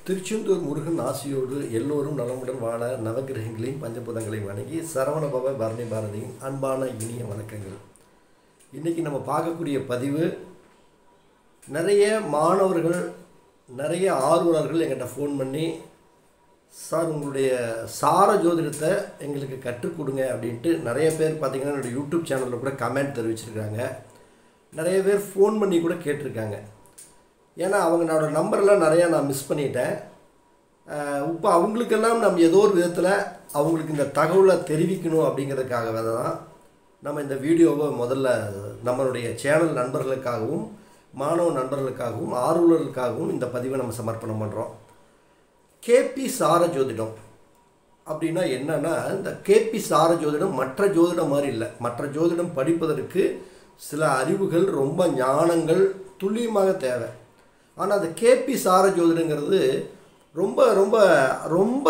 திருச்செந்தூர் முருகன் ஆசியோடு எல்லோரும் நலமுடன் வாழ நவகிரகங்களையும் பஞ்சபூதங்களையும் வணங்கி சரவணபவ பரணி பாரதியின் அன்பான இனிய வணக்கங்கள் இன்றைக்கி நம்ம பார்க்கக்கூடிய பதிவு நிறைய மாணவர்கள் நிறைய ஆர்வலர்கள் எங்கிட்ட ஃபோன் பண்ணி சார் உங்களுடைய சார ஜோதிடத்தை எங்களுக்கு கற்றுக் கொடுங்க அப்படின்ட்டு நிறைய பேர் பார்த்தீங்கன்னா என்னுடைய யூடியூப் சேனலில் கூட கமெண்ட் தெரிவிச்சிருக்காங்க நிறைய பேர் ஃபோன் பண்ணி கூட கேட்டிருக்காங்க ஏன்னா அவங்களோட நம்பர்லாம் நிறையா நான் மிஸ் பண்ணிட்டேன் அஹ் இப்போ அவங்களுக்கெல்லாம் நம்ம ஏதோ ஒரு விதத்தில் அவங்களுக்கு இந்த தகவலை தெரிவிக்கணும் அப்படிங்கிறதுக்காக தான் நம்ம இந்த வீடியோவை முதல்ல நம்மளுடைய சேனல் நண்பர்களுக்காகவும் மாணவ நண்பர்களுக்காகவும் ஆர்வலர்களுக்காகவும் இந்த பதிவை நம்ம சமர்ப்பணம் பண்ணுறோம் கேபி சார ஜோதிடம் அப்படின்னா என்னன்னா இந்த கேபி சார ஜோதிடம் மற்ற ஜோதிடம் மாதிரி இல்லை மற்ற ஜோதிடம் படிப்பதற்கு சில அறிவுகள் ரொம்ப ஞானங்கள் துல்லியமாக தேவை ஆனால் அந்த கேபி சார ஜோதிடங்கிறது ரொம்ப ரொம்ப ரொம்ப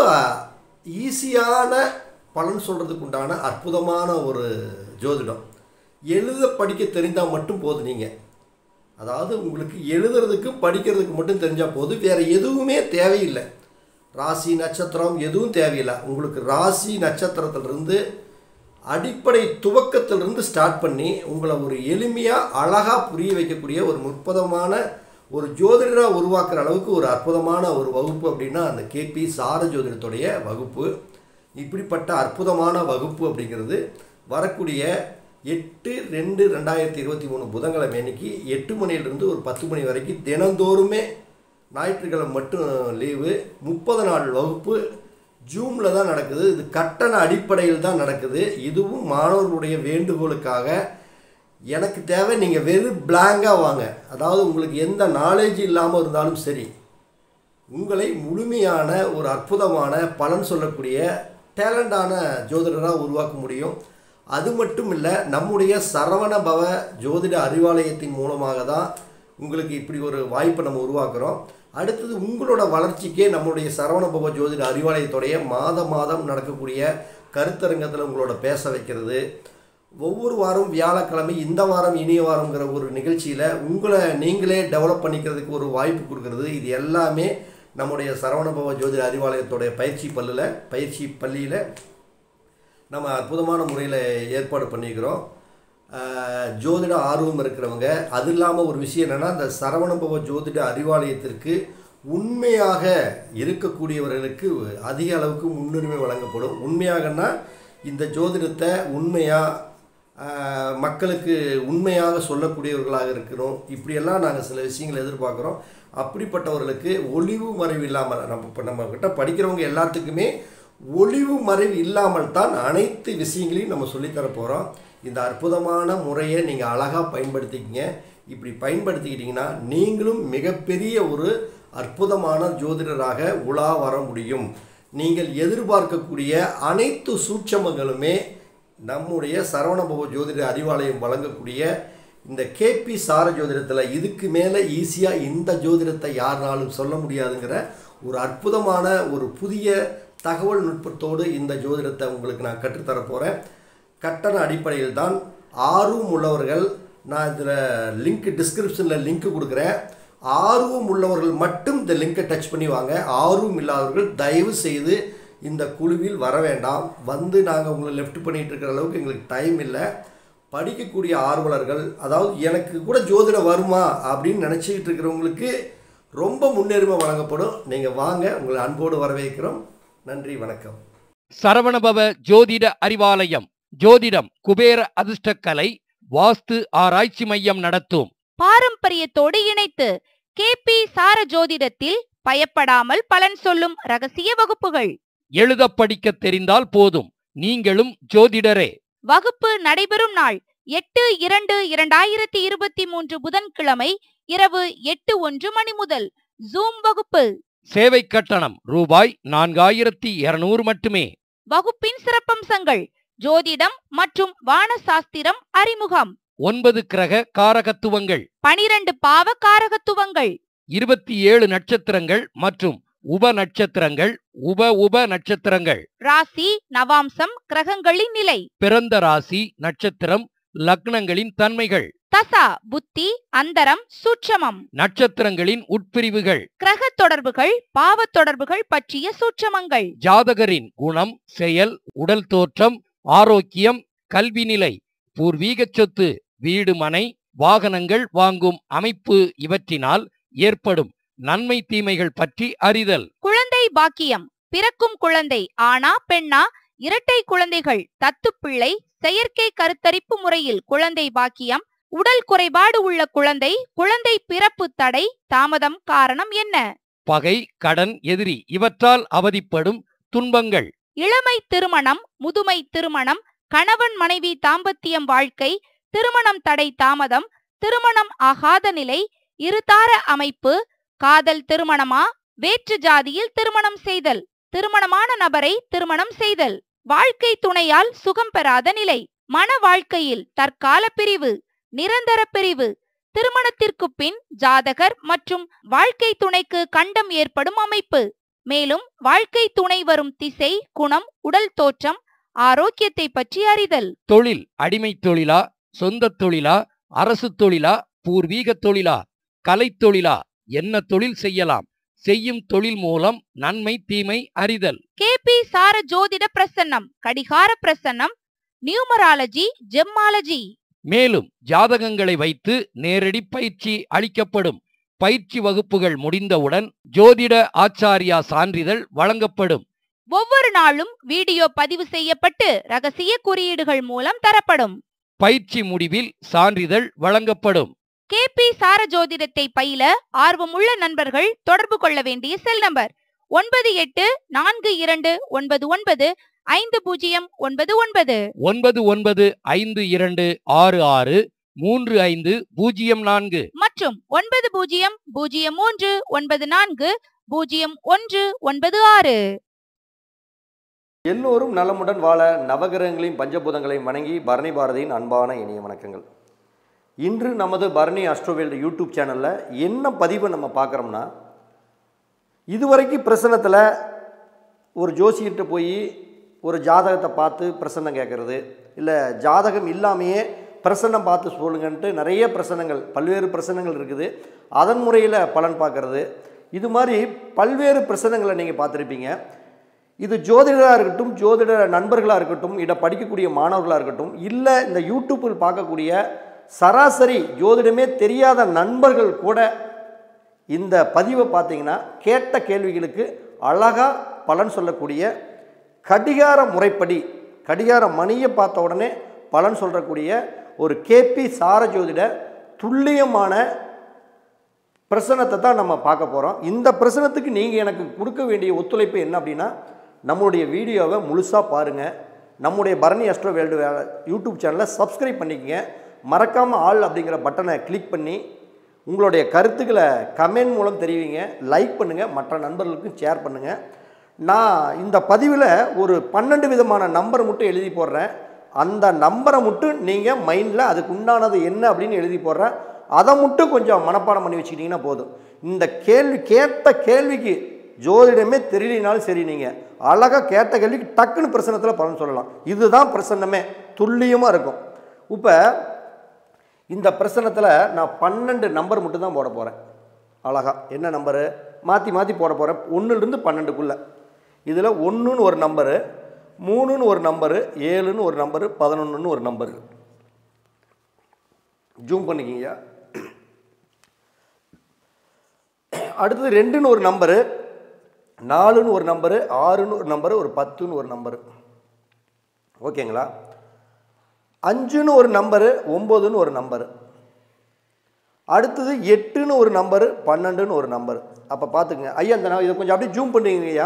ஈஸியான பலன் சொல்கிறதுக்கு உண்டான அற்புதமான ஒரு ஜோதிடம் எழுத படிக்க தெரிந்தால் மட்டும் போதும் நீங்கள் அதாவது உங்களுக்கு எழுதுறதுக்கும் படிக்கிறதுக்கு மட்டும் தெரிஞ்சால் போதும் வேறு எதுவுமே தேவையில்லை ராசி நட்சத்திரம் எதுவும் தேவையில்லை உங்களுக்கு ராசி நட்சத்திரத்திலிருந்து அடிப்படை துவக்கத்திலிருந்து ஸ்டார்ட் பண்ணி உங்களை ஒரு எளிமையாக அழகாக புரிய வைக்கக்கூடிய ஒரு முற்பதமான ஒரு ஜோதிடராக உருவாக்குற அளவுக்கு ஒரு அற்புதமான ஒரு வகுப்பு அப்படின்னா அந்த கேபி சார ஜோதிடத்துடைய வகுப்பு இப்படிப்பட்ட அற்புதமான வகுப்பு அப்படிங்கிறது வரக்கூடிய எட்டு ரெண்டு ரெண்டாயிரத்தி இருபத்தி மூணு புதன்கிழமை அன்னைக்கு எட்டு மணியிலிருந்து ஒரு பத்து மணி வரைக்கும் தினந்தோறுமே ஞாயிற்றுக்கிழமை மட்டும் லீவு முப்பது நாள் வகுப்பு ஜூமில் தான் நடக்குது இது கட்டண அடிப்படையில் தான் நடக்குது இதுவும் மாணவர்களுடைய வேண்டுகோளுக்காக எனக்கு தேவை நீங்கள் வெறும் பிளாங்காக வாங்க அதாவது உங்களுக்கு எந்த நாலேஜ் இல்லாமல் இருந்தாலும் சரி உங்களை முழுமையான ஒரு அற்புதமான பலன் சொல்லக்கூடிய டேலண்டான ஜோதிடராக உருவாக்க முடியும் அது மட்டும் இல்லை நம்முடைய சரவண பவ ஜோதிட அறிவாலயத்தின் மூலமாக தான் உங்களுக்கு இப்படி ஒரு வாய்ப்பை நம்ம உருவாக்குறோம் அடுத்தது உங்களோட வளர்ச்சிக்கே நம்முடைய சரவண பவ ஜோதிட அறிவாலயத்துடைய மாத மாதம் நடக்கக்கூடிய கருத்தரங்கத்தில் உங்களோட பேச வைக்கிறது ஒவ்வொரு வாரம் வியாழக்கிழமை இந்த வாரம் இனிய வாரங்கிற ஒரு நிகழ்ச்சியில் உங்களை நீங்களே டெவலப் பண்ணிக்கிறதுக்கு ஒரு வாய்ப்பு கொடுக்கறது இது எல்லாமே நம்முடைய சரவணபவ ஜோதிட அறிவாலயத்துடைய பயிற்சி பல்லில் பயிற்சி பள்ளியில் நம்ம அற்புதமான முறையில் ஏற்பாடு பண்ணிக்கிறோம் ஆஹ், ஜோதிட ஆர்வம் இருக்கிறவங்க அது இல்லாமல் ஒரு விஷயம் என்னென்னா இந்த சரவணபவ ஜோதிட அறிவாலயத்திற்கு உண்மையாக இருக்கக்கூடியவர்களுக்கு அதிக அளவுக்கு முன்னுரிமை வழங்கப்படும் உண்மையாகன்னா இந்த ஜோதிடத்தை உண்மையாக ஆஹ், மக்களுக்கு உண்மையாக சொல்லக்கூடியவர்களாக இருக்கணும் இப்படியெல்லாம் நாங்கள் சில விஷயங்களை எதிர்பார்க்குறோம் அப்படிப்பட்டவர்களுக்கு ஒளிவு மறைவு இல்லாமல் நம்ம இப்போ நம்ம கிட்ட படிக்கிறவங்க எல்லாத்துக்குமே ஒளிவு மறைவு இல்லாமல் தான் அனைத்து விஷயங்களையும் நம்ம சொல்லித்தர போகிறோம் இந்த அற்புதமான முறையை நீங்கள் அழகாக பயன்படுத்திக்கிங்க இப்படி பயன்படுத்திக்கிட்டிங்கன்னா நீங்களும் மிகப்பெரிய ஒரு அற்புதமான ஜோதிடராக உலா வர முடியும் நீங்கள் எதிர்பார்க்கக்கூடிய அனைத்து சூட்சமங்களுமே நம்முடைய சரவணபவ ஜோதிட அறிவாலயம் வழங்கக்கூடிய இந்த கேபி சார ஜோதிடத்தில் இதுக்கு மேலே ஈஸியாக இந்த ஜோதிடத்தை யாருனாலும் சொல்ல முடியாதுங்கிற ஒரு அற்புதமான ஒரு புதிய தகவல் நுட்பத்தோடு இந்த ஜோதிடத்தை உங்களுக்கு நான் கற்றுத்தர போகிறேன் கட்டண அடிப்படையில் தான் ஆர்வம் உள்ளவர்கள் நான் இதில் லிங்க் டிஸ்கிரிப்ஷனில் லிங்க் கொடுக்குறேன் ஆர்வம் உள்ளவர்கள் மட்டும் இந்த லிங்கை டச் பண்ணி வாங்க ஆர்வம் இல்லாதவர்கள் தயவு செய்து இந்த குழுவில் வர வேண்டாம் வந்து நாங்கள் உங்களை லெஃப்ட் பண்ணிகிட்டு இருக்கிற அளவுக்கு எங்களுக்கு டைம் இல்லை படிக்கக்கூடிய ஆர்வலர்கள் அதாவது எனக்கு கூட ஜோதிடம் வருமா அப்படின்னு நினச்சிக்கிட்டு இருக்கிறவங்களுக்கு ரொம்ப முன்னுரிமை வழங்கப்படும் நீங்கள் வாங்க உங்களை அன்போடு வரவேற்கிறோம் நன்றி வணக்கம் சரவணபவ ஜோதிட அறிவாலயம் ஜோதிடம் குபேர அதிர்ஷ்டக்கலை வாஸ்து ஆராய்ச்சி மையம் நடத்தும் பாரம்பரியத்தோடு இணைத்து கேபி சார ஜோதிடத்தில் பயப்படாமல் பலன் சொல்லும் ரகசிய வகுப்புகள் எழுத படிக்க தெரிந்தால் போதும் நீங்களும் ஜோதிடரே வகுப்பு நடைபெறும் நாள் எட்டு இரண்டு இரண்டாயிரத்தி இருபத்தி மூன்று புதன்கிழமை இரவு எட்டு ஒன்று மணி முதல் ஜூம் வகுப்பு சேவை கட்டணம் ரூபாய் நான்காயிரத்தி இருநூறு மட்டுமே வகுப்பின் சிறப்பம்சங்கள் ஜோதிடம் மற்றும் வானசாஸ்திரம் அறிமுகம் ஒன்பது கிரக காரகத்துவங்கள் பனிரெண்டு பாவ காரகத்துவங்கள் இருபத்தி ஏழு நட்சத்திரங்கள் மற்றும் உப நட்சத்திரங்கள் உப உப நட்சத்திரங்கள் ராசி நவாம்சம் கிரகங்களின் நிலை பிறந்த ராசி நட்சத்திரம் லக்னங்களின் தன்மைகள் தசா புத்தி அந்தரம் சூட்சமம் நட்சத்திரங்களின் உட்பிரிவுகள் கிரக தொடர்புகள் பாவத் தொடர்புகள் பற்றிய சூட்சமங்கள் ஜாதகரின் குணம் செயல் உடல் தோற்றம் ஆரோக்கியம் கல்வி நிலை பூர்வீக சொத்து வீடு மனை வாகனங்கள் வாங்கும் அமைப்பு இவற்றினால் ஏற்படும் நன்மை தீமைகள் பற்றி அறிதல் குழந்தை பாக்கியம் பிறக்கும் குழந்தை ஆணா பெண்ணா இரட்டை குழந்தைகள் தத்துப்பிள்ளை செயற்கை கருத்தரிப்பு முறையில் குழந்தை பாக்கியம் உடல் குறைபாடு உள்ள குழந்தை குழந்தை பிறப்பு தடை தாமதம் காரணம் என்ன பகை கடன் எதிரி இவற்றால் அவதிப்படும் துன்பங்கள் இளமை திருமணம் முதுமை திருமணம் கணவன் மனைவி தாம்பத்தியம் வாழ்க்கை திருமணம் தடை தாமதம் திருமணம் ஆகாத நிலை இருதார அமைப்பு காதல் திருமணமா வேற்று ஜாதியில் திருமணம் செய்தல் திருமணமான நபரை திருமணம் செய்தல் வாழ்க்கை துணையால் சுகம் பெறாத நிலை மன வாழ்க்கையில் தற்கால பிரிவு நிரந்தர பிரிவு திருமணத்திற்கு பின் ஜாதகர் மற்றும் வாழ்க்கை துணைக்கு கண்டம் ஏற்படும் அமைப்பு மேலும் வாழ்க்கை துணை வரும் திசை குணம் உடல் தோற்றம் ஆரோக்கியத்தை பற்றி அறிதல் தொழில் அடிமை தொழிலா சொந்த தொழிலா அரசு தொழிலா பூர்வீக தொழிலா கலைத்தொழிலா என்ன தொழில் செய்யலாம் செய்யும் தொழில் மூலம் நன்மை தீமை அறிதல் கேபி சார ஜோதிட பிரசன்னம் கடிகார பிரசன்னம் நியூமராலஜி ஜெம்மாலஜி மேலும் ஜாதகங்களை வைத்து நேரடி பயிற்சி அளிக்கப்படும் பயிற்சி வகுப்புகள் முடிந்தவுடன் ஜோதிட ஆச்சாரியா சான்றிதழ் வழங்கப்படும் ஒவ்வொரு நாளும் வீடியோ பதிவு செய்யப்பட்டு ரகசிய குறியீடுகள் மூலம் தரப்படும் பயிற்சி முடிவில் சான்றிதழ் வழங்கப்படும் கேபி சார ஜோதிடத்தை பயில ஆர்வமுள்ள நண்பர்கள் தொடர்பு கொள்ள வேண்டிய செல் நம்பர் ஒன்பது எட்டு நான்கு இரண்டு ஒன்பது ஒன்பது ஐந்து பூஜ்ஜியம் ஒன்பது ஒன்பது ஒன்பது ஒன்பது ஐந்து இரண்டு ஆறு ஆறு மூன்று ஐந்து பூஜ்ஜியம் நான்கு மற்றும் ஒன்பது பூஜ்ஜியம் பூஜ்ஜியம் மூன்று ஒன்பது நான்கு பூஜ்ஜியம் ஒன்று ஒன்பது ஆறு எல்லோரும் நலமுடன் வாழ நவகிரகங்களையும் பஞ்சபூதங்களையும் வணங்கி பரணி பாரதியின் அன்பான இனிய வணக்கங்கள் இன்று நமது பரணி அஸ்ட்ரோவேல்டு யூடியூப் சேனலில் என்ன பதிவை நம்ம பார்க்குறோம்னா இதுவரைக்கும் பிரசனத்தில் ஒரு ஜோசியிட்ட போய் ஒரு ஜாதகத்தை பார்த்து பிரசன்னம் கேட்குறது இல்லை ஜாதகம் இல்லாமையே பிரசன்னம் பார்த்து சொல்லுங்கன்ட்டு நிறைய பிரசனங்கள் பல்வேறு பிரசனங்கள் இருக்குது அதன் முறையில் பலன் பார்க்கறது இது மாதிரி பல்வேறு பிரசனங்களை நீங்கள் பார்த்துருப்பீங்க இது ஜோதிடராக இருக்கட்டும் ஜோதிட நண்பர்களாக இருக்கட்டும் இதை படிக்கக்கூடிய மாணவர்களாக இருக்கட்டும் இல்லை இந்த யூடியூப்பில் பார்க்கக்கூடிய சராசரி ஜோதிடமே தெரியாத நண்பர்கள் கூட இந்த பதிவை பார்த்தீங்கன்னா கேட்ட கேள்விகளுக்கு அழகாக பலன் சொல்லக்கூடிய கடிகார முறைப்படி கடிகார மணியை பார்த்த உடனே பலன் சொல்லக்கூடிய ஒரு கேபி சார ஜோதிட துல்லியமான பிரசனத்தை தான் நம்ம பார்க்க போகிறோம் இந்த பிரசனத்துக்கு நீங்கள் எனக்கு கொடுக்க வேண்டிய ஒத்துழைப்பு என்ன அப்படின்னா நம்மளுடைய வீடியோவை முழுசாக பாருங்கள் நம்முடைய பரணி அஸ்ட்ரோ வேல்டு வேலை யூடியூப் சேனலை சப்ஸ்கிரைப் பண்ணிக்கங்க மறக்காமல் ஆல் அப்படிங்கிற பட்டனை கிளிக் பண்ணி உங்களுடைய கருத்துக்களை கமெண்ட் மூலம் தெரிவிங்க லைக் பண்ணுங்கள் மற்ற நண்பர்களுக்கும் ஷேர் பண்ணுங்கள் நான் இந்த பதிவில் ஒரு பன்னெண்டு விதமான நம்பரை மட்டும் எழுதி போடுறேன் அந்த நம்பரை மட்டும் நீங்கள் மைண்டில் அதுக்கு உண்டானது என்ன அப்படின்னு எழுதி போடுறேன் அதை மட்டும் கொஞ்சம் மனப்பாடம் பண்ணி வச்சுக்கிட்டிங்கன்னா போதும் இந்த கேள்வி கேட்ட கேள்விக்கு ஜோதிடமே தெரியலினாலும் சரி நீங்கள் அழகாக கேட்ட கேள்விக்கு டக்குன்னு பிரசனத்தில் பலன் சொல்லலாம் இதுதான் பிரசன்னமே துல்லியமாக இருக்கும் இப்போ இந்த பிரசனத்தில் நான் பன்னெண்டு நம்பர் மட்டும் தான் போட போகிறேன் அழகா என்ன நம்பரு மாற்றி மாற்றி போட போகிறேன் ஒன்றுலேருந்து பன்னெண்டுக்குள்ளே இதில் ஒன்றுன்னு ஒரு நம்பரு மூணுன்னு ஒரு நம்பரு ஏழுன்னு ஒரு நம்பரு பதினொன்றுன்னு ஒரு நம்பரு ஜூம் பண்ணிக்கிங்க அடுத்தது ரெண்டுன்னு ஒரு நம்பரு நாலுன்னு ஒரு நம்பரு ஆறுன்னு ஒரு நம்பரு ஒரு பத்துன்னு ஒரு நம்பரு ஓகேங்களா அஞ்சுன்னு ஒரு நம்பரு ஒம்போதுன்னு ஒரு நம்பரு அடுத்தது எட்டுன்னு ஒரு நம்பரு பன்னெண்டுன்னு ஒரு நம்பர் அப்போ பார்த்துக்குங்க ஐயா இந்த நான் இதை கொஞ்சம் அப்படியே ஜூம் பண்ணுறீங்க ஐயா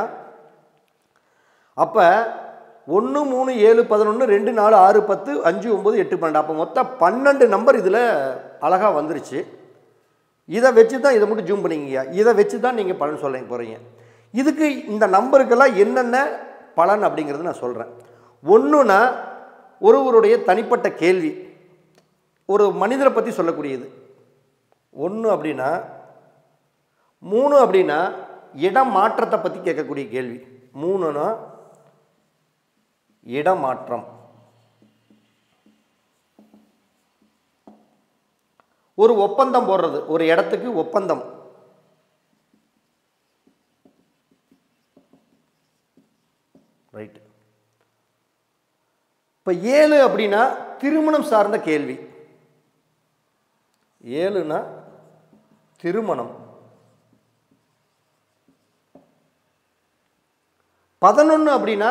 அப்போ ஒன்று மூணு ஏழு பதினொன்று ரெண்டு நாலு ஆறு பத்து அஞ்சு ஒம்பது எட்டு பன்னெண்டு அப்போ மொத்தம் பன்னெண்டு நம்பர் இதில் அழகாக வந்துருச்சு இதை வச்சு தான் இதை மட்டும் ஜூம் பண்ணிங்கய்யா இதை வச்சு தான் நீங்கள் பலன் சொல்ல போகிறீங்க இதுக்கு இந்த நம்பருக்கெல்லாம் என்னென்ன பலன் அப்படிங்கிறது நான் சொல்கிறேன் ஒன்றுனா ஒருவருடைய தனிப்பட்ட கேள்வி ஒரு மனிதரை பற்றி சொல்லக்கூடியது ஒன்று அப்படின்னா மூணு அப்படின்னா இடம் மாற்றத்தை பற்றி கேட்கக்கூடிய கேள்வி மூணுனா இடமாற்றம் ஒரு ஒப்பந்தம் போடுறது ஒரு இடத்துக்கு ஒப்பந்தம் ரைட்டு இப்போ ஏழு அப்படின்னா திருமணம் சார்ந்த கேள்வி ஏழுனா திருமணம் பதினொன்று அப்படின்னா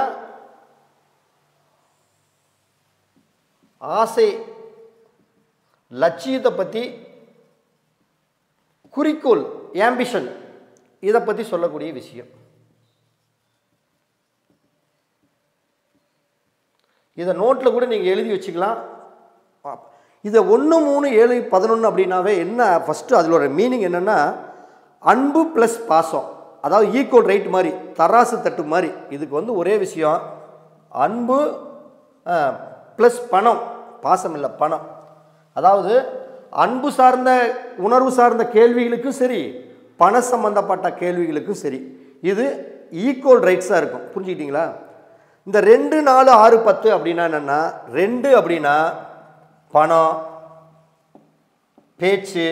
ஆசை லட்சியத்தை பற்றி குறிக்கோள் ஆம்பிஷன் இதை பற்றி சொல்லக்கூடிய விஷயம் இதை நோட்டில் கூட நீங்கள் எழுதி வச்சுக்கலாம் இதை ஒன்று மூணு ஏழு பதினொன்று அப்படின்னாவே என்ன ஃபஸ்ட்டு அதிலோட மீனிங் என்னென்னா அன்பு ப்ளஸ் பாசம் அதாவது ஈக்குவல் ரைட் மாதிரி தராசு தட்டு மாதிரி இதுக்கு வந்து ஒரே விஷயம் அன்பு ப்ளஸ் பணம் பாசம் இல்லை பணம் அதாவது அன்பு சார்ந்த உணர்வு சார்ந்த கேள்விகளுக்கும் சரி பண சம்பந்தப்பட்ட கேள்விகளுக்கும் சரி இது ஈக்குவல் ரைட்ஸாக இருக்கும் புரிஞ்சுக்கிட்டீங்களா இந்த ரெண்டு நாலு ஆறு பத்து அப்படின்னா என்னென்னா ரெண்டு அப்படின்னா பணம் பேச்சு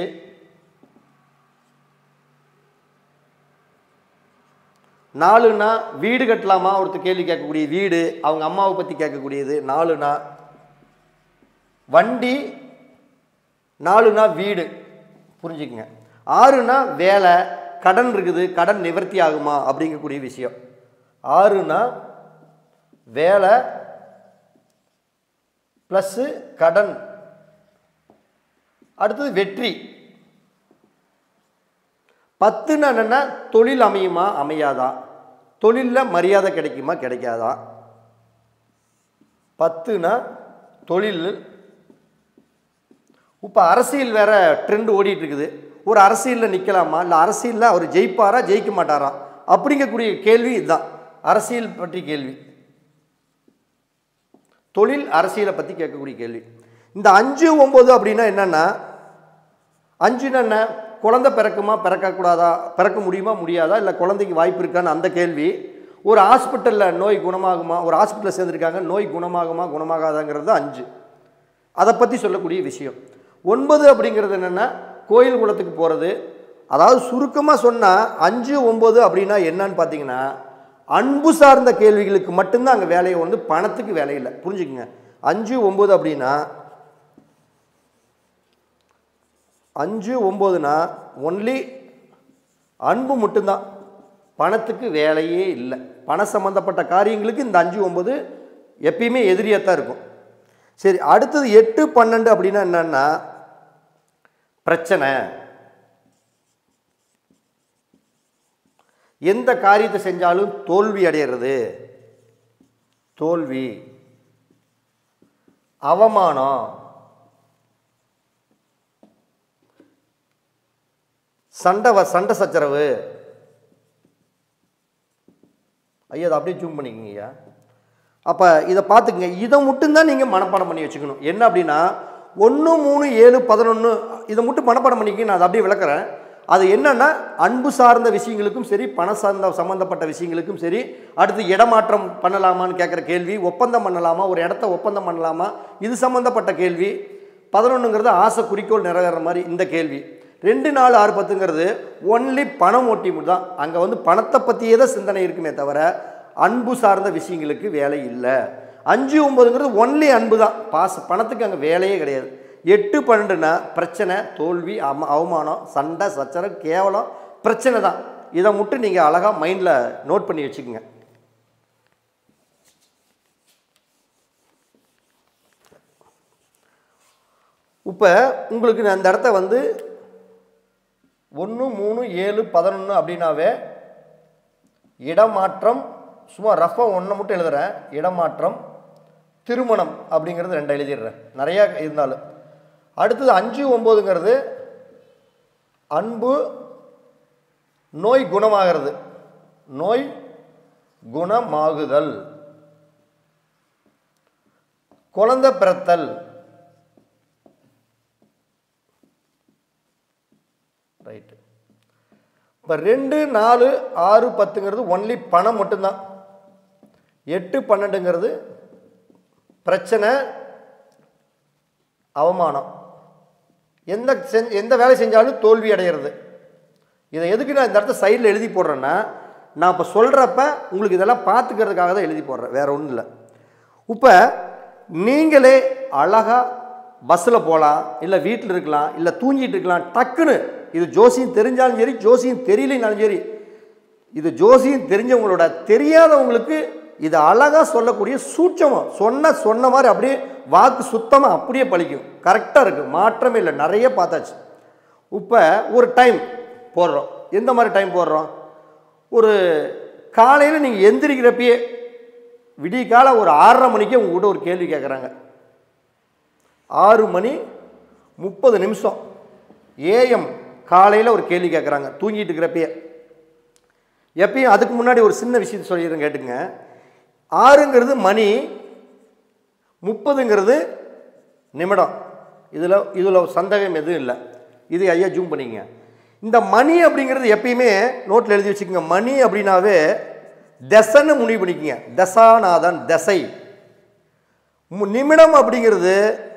நாலுனா வீடு கட்டலாமா ஒருத்தர் கேள்வி கேட்கக்கூடிய வீடு அவங்க அம்மாவை பற்றி கேட்கக்கூடியது நாலுனா வண்டி நாலுனா வீடு புரிஞ்சுக்குங்க ஆறுனா வேலை கடன் இருக்குது கடன் நிவர்த்தி ஆகுமா அப்படிங்கக்கூடிய விஷயம் ஆறுனா வேலை ப்ளஸ்ஸு கடன் அடுத்தது வெற்றி பத்துன்னு என்னென்னா தொழில் அமையுமா அமையாதா தொழிலில் மரியாதை கிடைக்குமா கிடைக்காதா பத்துனா தொழில் இப்போ அரசியல் வேற ட்ரெண்ட் ஓடிட்டு இருக்குது ஒரு அரசியலில் நிற்கலாமா இல்லை அரசியலில் அவர் ஜெயிப்பாரா ஜெயிக்க மாட்டாரா அப்படிங்கக்கூடிய கேள்வி இதுதான் அரசியல் பற்றி கேள்வி தொழில் அரசியலை பற்றி கேட்கக்கூடிய கேள்வி இந்த அஞ்சு ஒம்பது அப்படின்னா என்னென்னா அஞ்சுன்னா என்ன குழந்தை பிறக்குமா பிறக்கக்கூடாதா பிறக்க முடியுமா முடியாதா இல்லை குழந்தைக்கு வாய்ப்பு இருக்கான்னு அந்த கேள்வி ஒரு ஹாஸ்பிட்டலில் நோய் குணமாகுமா ஒரு ஹாஸ்பிட்டலில் சேர்ந்துருக்காங்க நோய் குணமாகுமா குணமாகாதாங்கிறது தான் அஞ்சு அதை பற்றி சொல்லக்கூடிய விஷயம் ஒன்பது அப்படிங்கிறது என்னென்னா கோயில் குளத்துக்கு போகிறது அதாவது சுருக்கமாக சொன்னால் அஞ்சு ஒம்பது அப்படின்னா என்னன்னு பார்த்தீங்கன்னா அன்பு சார்ந்த கேள்விகளுக்கு மட்டும்தான் அங்கே வேலையை வந்து பணத்துக்கு வேலை இல்லை புரிஞ்சுக்குங்க அஞ்சு ஒம்பது அப்படின்னா அஞ்சு ஒம்போதுனா ஒன்லி அன்பு மட்டும்தான் பணத்துக்கு வேலையே இல்லை பண சம்மந்தப்பட்ட காரியங்களுக்கு இந்த அஞ்சு ஒம்பது எப்பயுமே எதிரியாக தான் இருக்கும் சரி அடுத்தது எட்டு பன்னெண்டு அப்படின்னா என்னன்னா பிரச்சனை எந்த காரியத்தை செஞ்சாலும் தோல்வி அடையிறது தோல்வி அவமானம் சண்டை வ- சண்டை சச்சரவு ஐயா அதை அப்படியே ஜூம் பண்ணிக்கங்க ஐயா அப்போ இதை பார்த்துக்குங்க இதை மட்டும்தான் நீங்கள் மனப்பாடம் பண்ணி வச்சுக்கணும் என்ன அப்படின்னா ஒன்று மூணு ஏழு பதினொன்று இதை மட்டும் மனப்பாடம் பண்ணிக்க நான் அதை அப்படியே விளக்குறேன் அது என்னன்னா அன்பு சார்ந்த விஷயங்களுக்கும் சரி பண சார்ந்த சம்மந்தப்பட்ட விஷயங்களுக்கும் சரி அடுத்து இடமாற்றம் பண்ணலாமான்னு கேட்குற கேள்வி ஒப்பந்தம் பண்ணலாமா ஒரு இடத்த ஒப்பந்தம் பண்ணலாமா இது சம்மந்தப்பட்ட கேள்வி பதினொன்றுங்கிறது ஆசை குறிக்கோள் நிறைவேற மாதிரி இந்த கேள்வி ரெண்டு நாலு ஆறு பத்துங்கிறது ஒன்லி பணம் ஓட்டி தான் அங்கே வந்து பணத்தை பற்றியே தான் சிந்தனை இருக்குமே தவிர அன்பு சார்ந்த விஷயங்களுக்கு வேலை இல்லை அஞ்சு ஒம்பதுங்கிறது ஒன்லி அன்பு தான் பாச பணத்துக்கு அங்கே வேலையே கிடையாது எட்டு பன்னெண்டுனா பிரச்சனை தோல்வி அம அவமானம் சண்டை சச்சரவு கேவலம் பிரச்சனை தான் இதை மட்டும் நீங்கள் அழகாக மைண்டில் நோட் பண்ணி வச்சுக்கோங்க இப்போ உங்களுக்கு நான் அந்த இடத்த வந்து ஒன்று மூணு ஏழு பதினொன்று அப்படின்னாவே இடமாற்றம் சும்மா ரஃபாக ஒன்றை மட்டும் எழுதுறேன் இடமாற்றம் திருமணம் அப்படிங்கிறது ரெண்டு எழுதிடுறேன் நிறையா இருந்தாலும் அடுத்தது அஞ்சு ஒம்போதுங்கிறது அன்பு நோய் குணமாகிறது நோய் குணமாகுதல் குழந்தை பிறத்தல் ரைட்டு இப்போ ரெண்டு நாலு ஆறு பத்துங்கிறது ஒன்லி பணம் மட்டும்தான் எட்டு பன்னெண்டுங்கிறது பிரச்சனை அவமானம் எந்த செஞ் எந்த வேலை செஞ்சாலும் தோல்வி அடைகிறது இதை எதுக்கு நான் இந்த இடத்த சைடில் எழுதி போடுறேன்னா நான் இப்போ சொல்கிறப்ப உங்களுக்கு இதெல்லாம் பார்த்துக்கிறதுக்காக தான் எழுதி போடுறேன் வேற ஒன்றும் இல்லை இப்போ நீங்களே அழகாக பஸ்ஸில் போகலாம் இல்லை வீட்டில் இருக்கலாம் இல்லை தூங்கிட்டு இருக்கலாம் டக்குன்னு இது ஜோசியம் தெரிஞ்சாலும் சரி ஜோசியம் தெரியலைனாலும் சரி இது ஜோசியம் தெரிஞ்சவங்களோட தெரியாதவங்களுக்கு இது அழகாக சொல்லக்கூடிய சூட்சமம் சொன்ன சொன்ன மாதிரி அப்படியே வாக்கு சுத்தமாக அப்படியே பழிக்கும் கரெக்டாக இருக்குது மாற்றமே இல்லை நிறைய பார்த்தாச்சு இப்போ ஒரு டைம் போடுறோம் எந்த மாதிரி டைம் போடுறோம் ஒரு காலையில் நீங்கள் எந்திரிக்கிறப்பயே விடிய காலை ஒரு ஆறரை மணிக்கே உங்ககிட்ட ஒரு கேள்வி கேட்குறாங்க ஆறு மணி முப்பது நிமிஷம் ஏஎம் காலையில் ஒரு கேள்வி கேட்குறாங்க தூங்கிட்டு இருக்கிறப்பயே எப்பயும் அதுக்கு முன்னாடி ஒரு சின்ன விஷயத்தை சொல்லிடுறேன் கேட்டுங்க ஆறுங்கிறது மணி முப்பதுங்கிறது நிமிடம் இதில் இதில் சந்தேகம் எதுவும் இல்லை இது ஐயா ஜூம் பண்ணிக்கங்க இந்த மணி அப்படிங்கிறது எப்பயுமே நோட்டில் எழுதி வச்சுக்கோங்க மணி அப்படின்னாவே தசன்னு முடிவு பண்ணிக்கங்க தசாநாதன் தசை மு- நிமிடம் அப்படிங்கிறது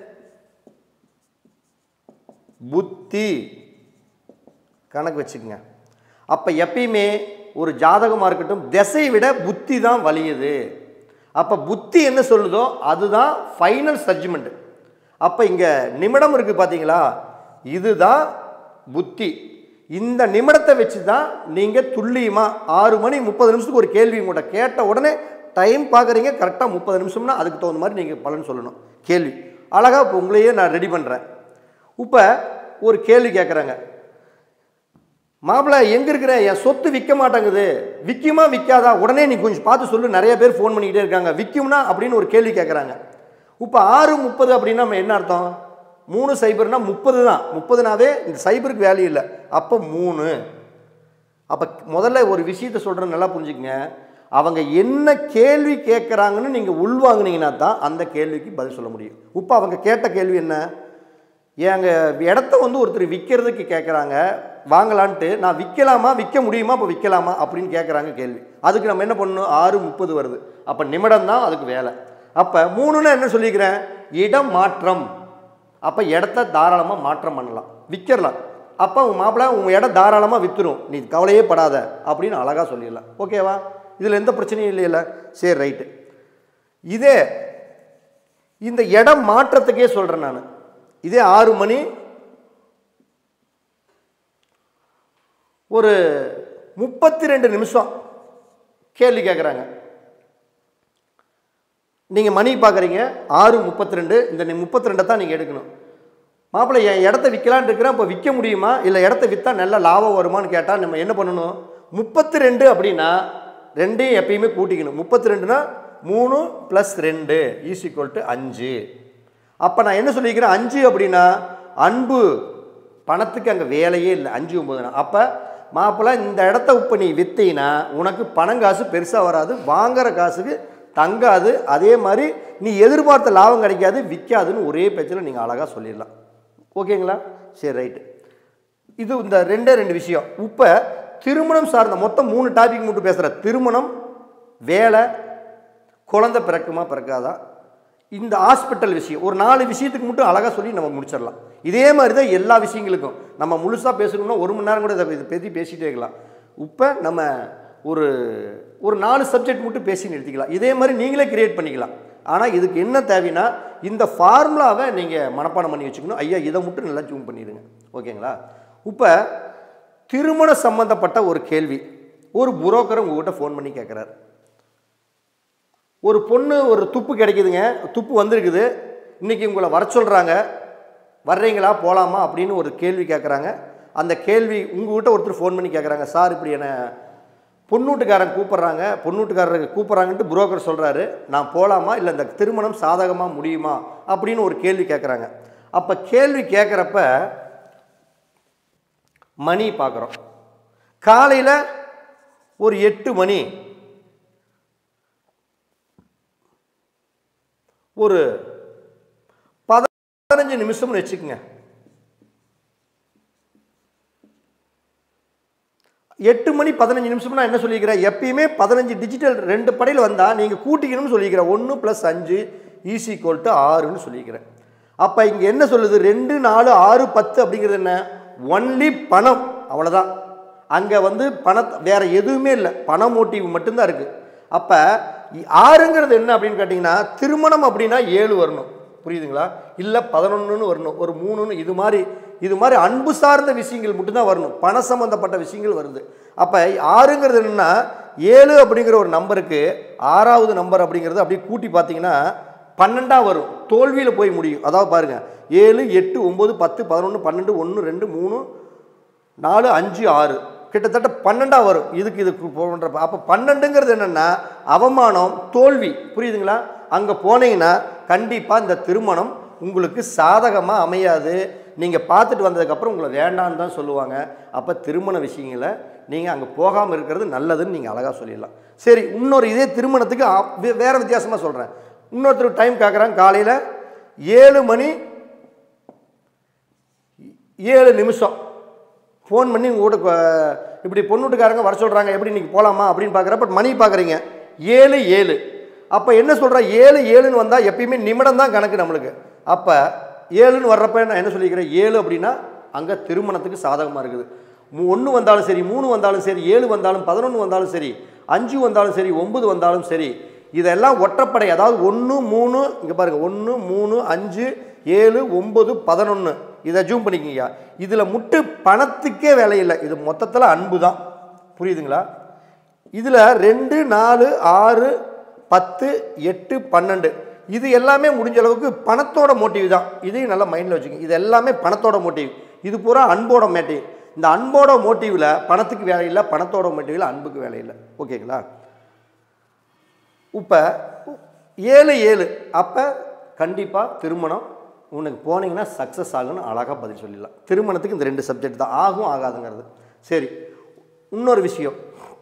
புத்தி கணக்கு வச்சுக்கோங்க அப்போ எப்பயுமே ஒரு ஜாதகமாக இருக்கட்டும் திசை விட புத்தி தான் வலியுது அப்போ புத்தி என்ன சொல்லுதோ அதுதான் ஃபைனல் ஜட்ஜ்மெண்ட் அப்போ இங்கே நிமிடம் இருக்குது பார்த்தீங்களா இதுதான் புத்தி இந்த நிமிடத்தை வச்சு தான் நீங்கள் துல்லியமாக ஆறு மணி முப்பது நிமிஷத்துக்கு ஒரு கேள்வி உங்கள்கிட்ட கேட்ட உடனே டைம் பார்க்குறீங்க கரெக்டாக முப்பது நிமிஷம்னா அதுக்கு தகுந்த மாதிரி நீங்கள் பலன் சொல்லணும் கேள்வி அழகாக இப்போ உங்களையே நான் ரெடி பண்ணுறேன் இப்போ ஒரு கேள்வி கேட்குறாங்க மாப்பிள்ளை எங்கே இருக்கிற என் சொத்து விற்க மாட்டேங்குது விற்குமா விற்காதா உடனே நீ கொஞ்சம் பார்த்து சொல்லு நிறைய பேர் ஃபோன் பண்ணிக்கிட்டே இருக்காங்க விற்கும்னா அப்படின்னு ஒரு கேள்வி கேட்குறாங்க இப்போ ஆறு முப்பது அப்படின்னா நம்ம என்ன அர்த்தம் மூணு சைபர்னா முப்பது தான் முப்பதுனாவே இந்த சைபருக்கு வேல்யூ இல்லை அப்போ மூணு அப்போ முதல்ல ஒரு விஷயத்த சொல்கிறேன் நல்லா புரிஞ்சுக்கங்க அவங்க என்ன கேள்வி கேட்குறாங்கன்னு நீங்கள் உள்வாங்குனீங்கன்னா தான் அந்த கேள்விக்கு பதில் சொல்ல முடியும் இப்போ அவங்க கேட்ட கேள்வி என்ன எங்க இடத்த வந்து ஒருத்தர் விற்கிறதுக்கு கேட்குறாங்க வாங்கலான்ட்டு நான் விற்கலாமா விற்க முடியுமா அப்போ விற்கலாமா அப்படின்னு கேட்குறாங்க கேள்வி அதுக்கு நம்ம என்ன பண்ணணும் ஆறு முப்பது வருது அப்போ நிமிடம் தான் அதுக்கு வேலை அப்போ மூணுன்னா என்ன சொல்லிக்கிறேன் இடம் மாற்றம் அப்போ இடத்த தாராளமாக மாற்றம் பண்ணலாம் விற்கிறலாம் அப்போ உன் மாப்பிள்ளை உன் இடம் தாராளமாக விற்றுரும் நீ கவலையே படாத அப்படின்னு அழகாக சொல்லிடலாம் ஓகேவா இதில் எந்த பிரச்சனையும் இல்லையில சரி ரைட்டு இதே இந்த இடம் மாற்றத்துக்கே சொல்கிறேன் நான் இதே ஆறு மணி ஒரு முப்பத்தி ரெண்டு நிமிஷம் கேள்வி கேட்குறாங்க நீங்கள் மணி பார்க்குறீங்க ஆறு முப்பத்தி ரெண்டு இந்த முப்பத்தி ரெண்டை தான் நீங்கள் எடுக்கணும் மாப்பிள்ளை என் இடத்த விற்கலான்னு இருக்கிறேன் இப்போ விற்க முடியுமா இல்லை இடத்த விற்றா நல்ல லாபம் வருமான்னு கேட்டால் நம்ம என்ன பண்ணணும் முப்பத்தி ரெண்டு அப்படின்னா ரெண்டையும் எப்பயுமே கூட்டிக்கணும் முப்பத்தி ரெண்டுனா மூணு ப்ளஸ் ரெண்டு ஈஸ் ஈக்குவல் டு அஞ்சு அப்போ நான் என்ன சொல்லிக்கிறேன் அஞ்சு அப்படின்னா அன்பு பணத்துக்கு அங்கே வேலையே இல்லை அஞ்சு ஒம்பதுனா அப்போ மாப்பிள்ளை இந்த இடத்த இப்போ நீ விற்றீங்கன்னா உனக்கு பணம் காசு பெருசாக வராது வாங்குற காசுக்கு தங்காது அதே மாதிரி நீ எதிர்பார்த்த லாபம் கிடைக்காது விற்காதுன்னு ஒரே பேச்சில் நீங்கள் அழகாக சொல்லிடலாம் ஓகேங்களா சரி ரைட்டு இது இந்த ரெண்டே ரெண்டு விஷயம் இப்போ திருமணம் சார்ந்த மொத்தம் மூணு டாபிக் மட்டும் பேசுகிறேன் திருமணம் வேலை குழந்தை பிறக்குமா பிறக்காதா இந்த ஹாஸ்பிட்டல் விஷயம் ஒரு நாலு விஷயத்துக்கு மட்டும் அழகாக சொல்லி நம்ம முடிச்சிடலாம் இதே மாதிரி தான் எல்லா விஷயங்களுக்கும் நம்ம முழுசாக பேசணும்னா ஒரு மணி நேரம் கூட இதை இதை பற்றி பேசிகிட்டே இருக்கலாம் இப்போ நம்ம ஒரு ஒரு நாலு சப்ஜெக்ட் மட்டும் பேசி நிறுத்திக்கலாம் இதே மாதிரி நீங்களே கிரியேட் பண்ணிக்கலாம் ஆனால் இதுக்கு என்ன தேவைன்னா இந்த ஃபார்முலாவை நீங்கள் மனப்பாடம் பண்ணி வச்சுக்கணும் ஐயா இதை மட்டும் நல்லா ஜூம் பண்ணிடுங்க ஓகேங்களா இப்போ திருமண சம்பந்தப்பட்ட ஒரு கேள்வி ஒரு புரோக்கர் உங்ககிட்ட ஃபோன் பண்ணி கேட்குறாரு ஒரு பொண்ணு ஒரு துப்பு கிடைக்குதுங்க துப்பு வந்திருக்குது இன்றைக்கி உங்களை வர சொல்கிறாங்க வர்றீங்களா போகலாமா அப்படின்னு ஒரு கேள்வி கேட்குறாங்க அந்த கேள்வி உங்ககிட்ட ஒருத்தர் ஃபோன் பண்ணி கேட்குறாங்க சார் இப்படி என்ன பொண்ணூட்டுக்காரன் கூப்பிட்றாங்க பொண்ணூட்டுக்காரர் கூப்பிட்றாங்கன்ட்டு புரோக்கர் சொல்கிறாரு நான் போகலாமா இல்லை இந்த திருமணம் சாதகமாக முடியுமா அப்படின்னு ஒரு கேள்வி கேட்குறாங்க அப்போ கேள்வி கேட்குறப்ப மணி பார்க்குறோம் காலையில் ஒரு எட்டு மணி ஒரு பதினஞ்சு நிமிஷம்னு வச்சுக்கோங்க எட்டு மணி பதினஞ்சு நிமிஷம்னா என்ன சொல்லிக்கிறேன் எப்பயுமே பதினஞ்சு டிஜிட்டல் ரெண்டு படையில் வந்தால் நீங்கள் கூட்டிக்கணும்னு சொல்லிக்கிறேன் ஒன்று ப்ளஸ் அஞ்சு ஈஸி டு ஆறுன்னு சொல்லிக்கிறேன் அப்போ இங்கே என்ன சொல்லுது ரெண்டு நாலு ஆறு பத்து அப்படிங்கிறது என்ன ஒன்லி பணம் அவ்வளோதான் அங்கே வந்து பண வேற எதுவுமே இல்லை பண மோட்டிவ் மட்டும்தான் இருக்குது அப்போ ஆறுங்கிறது என்ன அப்படின்னு கேட்டிங்கன்னா திருமணம் அப்படின்னா ஏழு வரணும் புரியுதுங்களா இல்லை பதினொன்றுன்னு வரணும் ஒரு மூணுன்னு இது மாதிரி இது மாதிரி அன்பு சார்ந்த விஷயங்கள் மட்டும்தான் வரணும் பண சம்மந்தப்பட்ட விஷயங்கள் வருது அப்போ ஆறுங்கிறது என்னென்னா ஏழு அப்படிங்கிற ஒரு நம்பருக்கு ஆறாவது நம்பர் அப்படிங்கிறது அப்படியே கூட்டி பார்த்தீங்கன்னா பன்னெண்டா வரும் தோல்வியில் போய் முடியும் அதாவது பாருங்கள் ஏழு எட்டு ஒம்பது பத்து பதினொன்று பன்னெண்டு ஒன்று ரெண்டு மூணு நாலு அஞ்சு ஆறு கிட்டத்தட்ட பன்னெண்டா வரும் இதுக்கு இதுக்கு போன்ற அப்போ பன்னெண்டுங்கிறது என்னென்னா அவமானம் தோல்வி புரியுதுங்களா அங்கே போனீங்கன்னா கண்டிப்பாக இந்த திருமணம் உங்களுக்கு சாதகமாக அமையாது நீங்கள் பார்த்துட்டு வந்ததுக்கப்புறம் உங்களை வேண்டான்னு தான் சொல்லுவாங்க அப்போ திருமண விஷயங்களை நீங்கள் அங்கே போகாமல் இருக்கிறது நல்லதுன்னு நீங்கள் அழகாக சொல்லிடலாம் சரி இன்னொரு இதே திருமணத்துக்கு ஆப்- வே- வேற வித்தியாசமாக சொல்கிறேன் இன்னொருத்தர் டைம் கேட்குறாங்க காலையில் ஏழு மணி ஏழு நிமிஷம் ஃபோன் பண்ணி உங்கள் கூட கொ- இப்படி பொண்ணு வீட்டுக்காரங்க வர சொல்கிறாங்க எப்படி நீங்கள் போகலாமா அப்படின்னு பார்க்குறப்ப மணி பார்க்குறீங்க ஏழு ஏழு அப்போ என்ன சொல்கிறா ஏழு ஏழுன்னு வந்தால் எப்பயுமே நிமிடம் தான் கணக்கு நம்மளுக்கு அப்போ ஏழுன்னு வர்றப்ப நான் என்ன சொல்லிக்கிறேன் ஏழு அப்படின்னா அங்கே திருமணத்துக்கு சாதகமாக இருக்குது ஒன்று வந்தாலும் சரி மூணு வந்தாலும் சரி ஏழு வந்தாலும் பதினொன்று வந்தாலும் சரி அஞ்சு வந்தாலும் சரி ஒன்பது வந்தாலும் சரி இதெல்லாம் ஒற்றைப்படை அதாவது ஒன்று மூணு இங்கே பாருங்கள் ஒன்று மூணு அஞ்சு ஏழு ஒம்பது பதினொன்று இதை ஜூம் பண்ணிக்கிங்கய்யா இதில் முட்டு பணத்துக்கே வேலை இல்லை இது மொத்தத்தில் அன்பு தான் புரியுதுங்களா இதில் ரெண்டு நாலு ஆறு பத்து எட்டு பன்னெண்டு இது எல்லாமே முடிஞ்ச அளவுக்கு பணத்தோட மோட்டிவ் தான் இதையும் நல்லா மைண்டில் வச்சுக்கோங்க இது எல்லாமே பணத்தோட மோட்டிவ் இது பூரா அன்போட மோட்டிவ் இந்த அன்போட மோட்டிவில் பணத்துக்கு வேலை இல்லை பணத்தோட மோட்டிவில் அன்புக்கு வேலை இல்லை ஓகேங்களா இப்போ ஏழு ஏழு அப்போ கண்டிப்பாக திருமணம் உனக்கு போனீங்கன்னா சக்ஸஸ் ஆகும்னு அழகாக பதில் சொல்லிடலாம் திருமணத்துக்கு இந்த ரெண்டு சப்ஜெக்ட் தான் ஆகும் ஆகாதுங்கிறது சரி இன்னொரு விஷயம்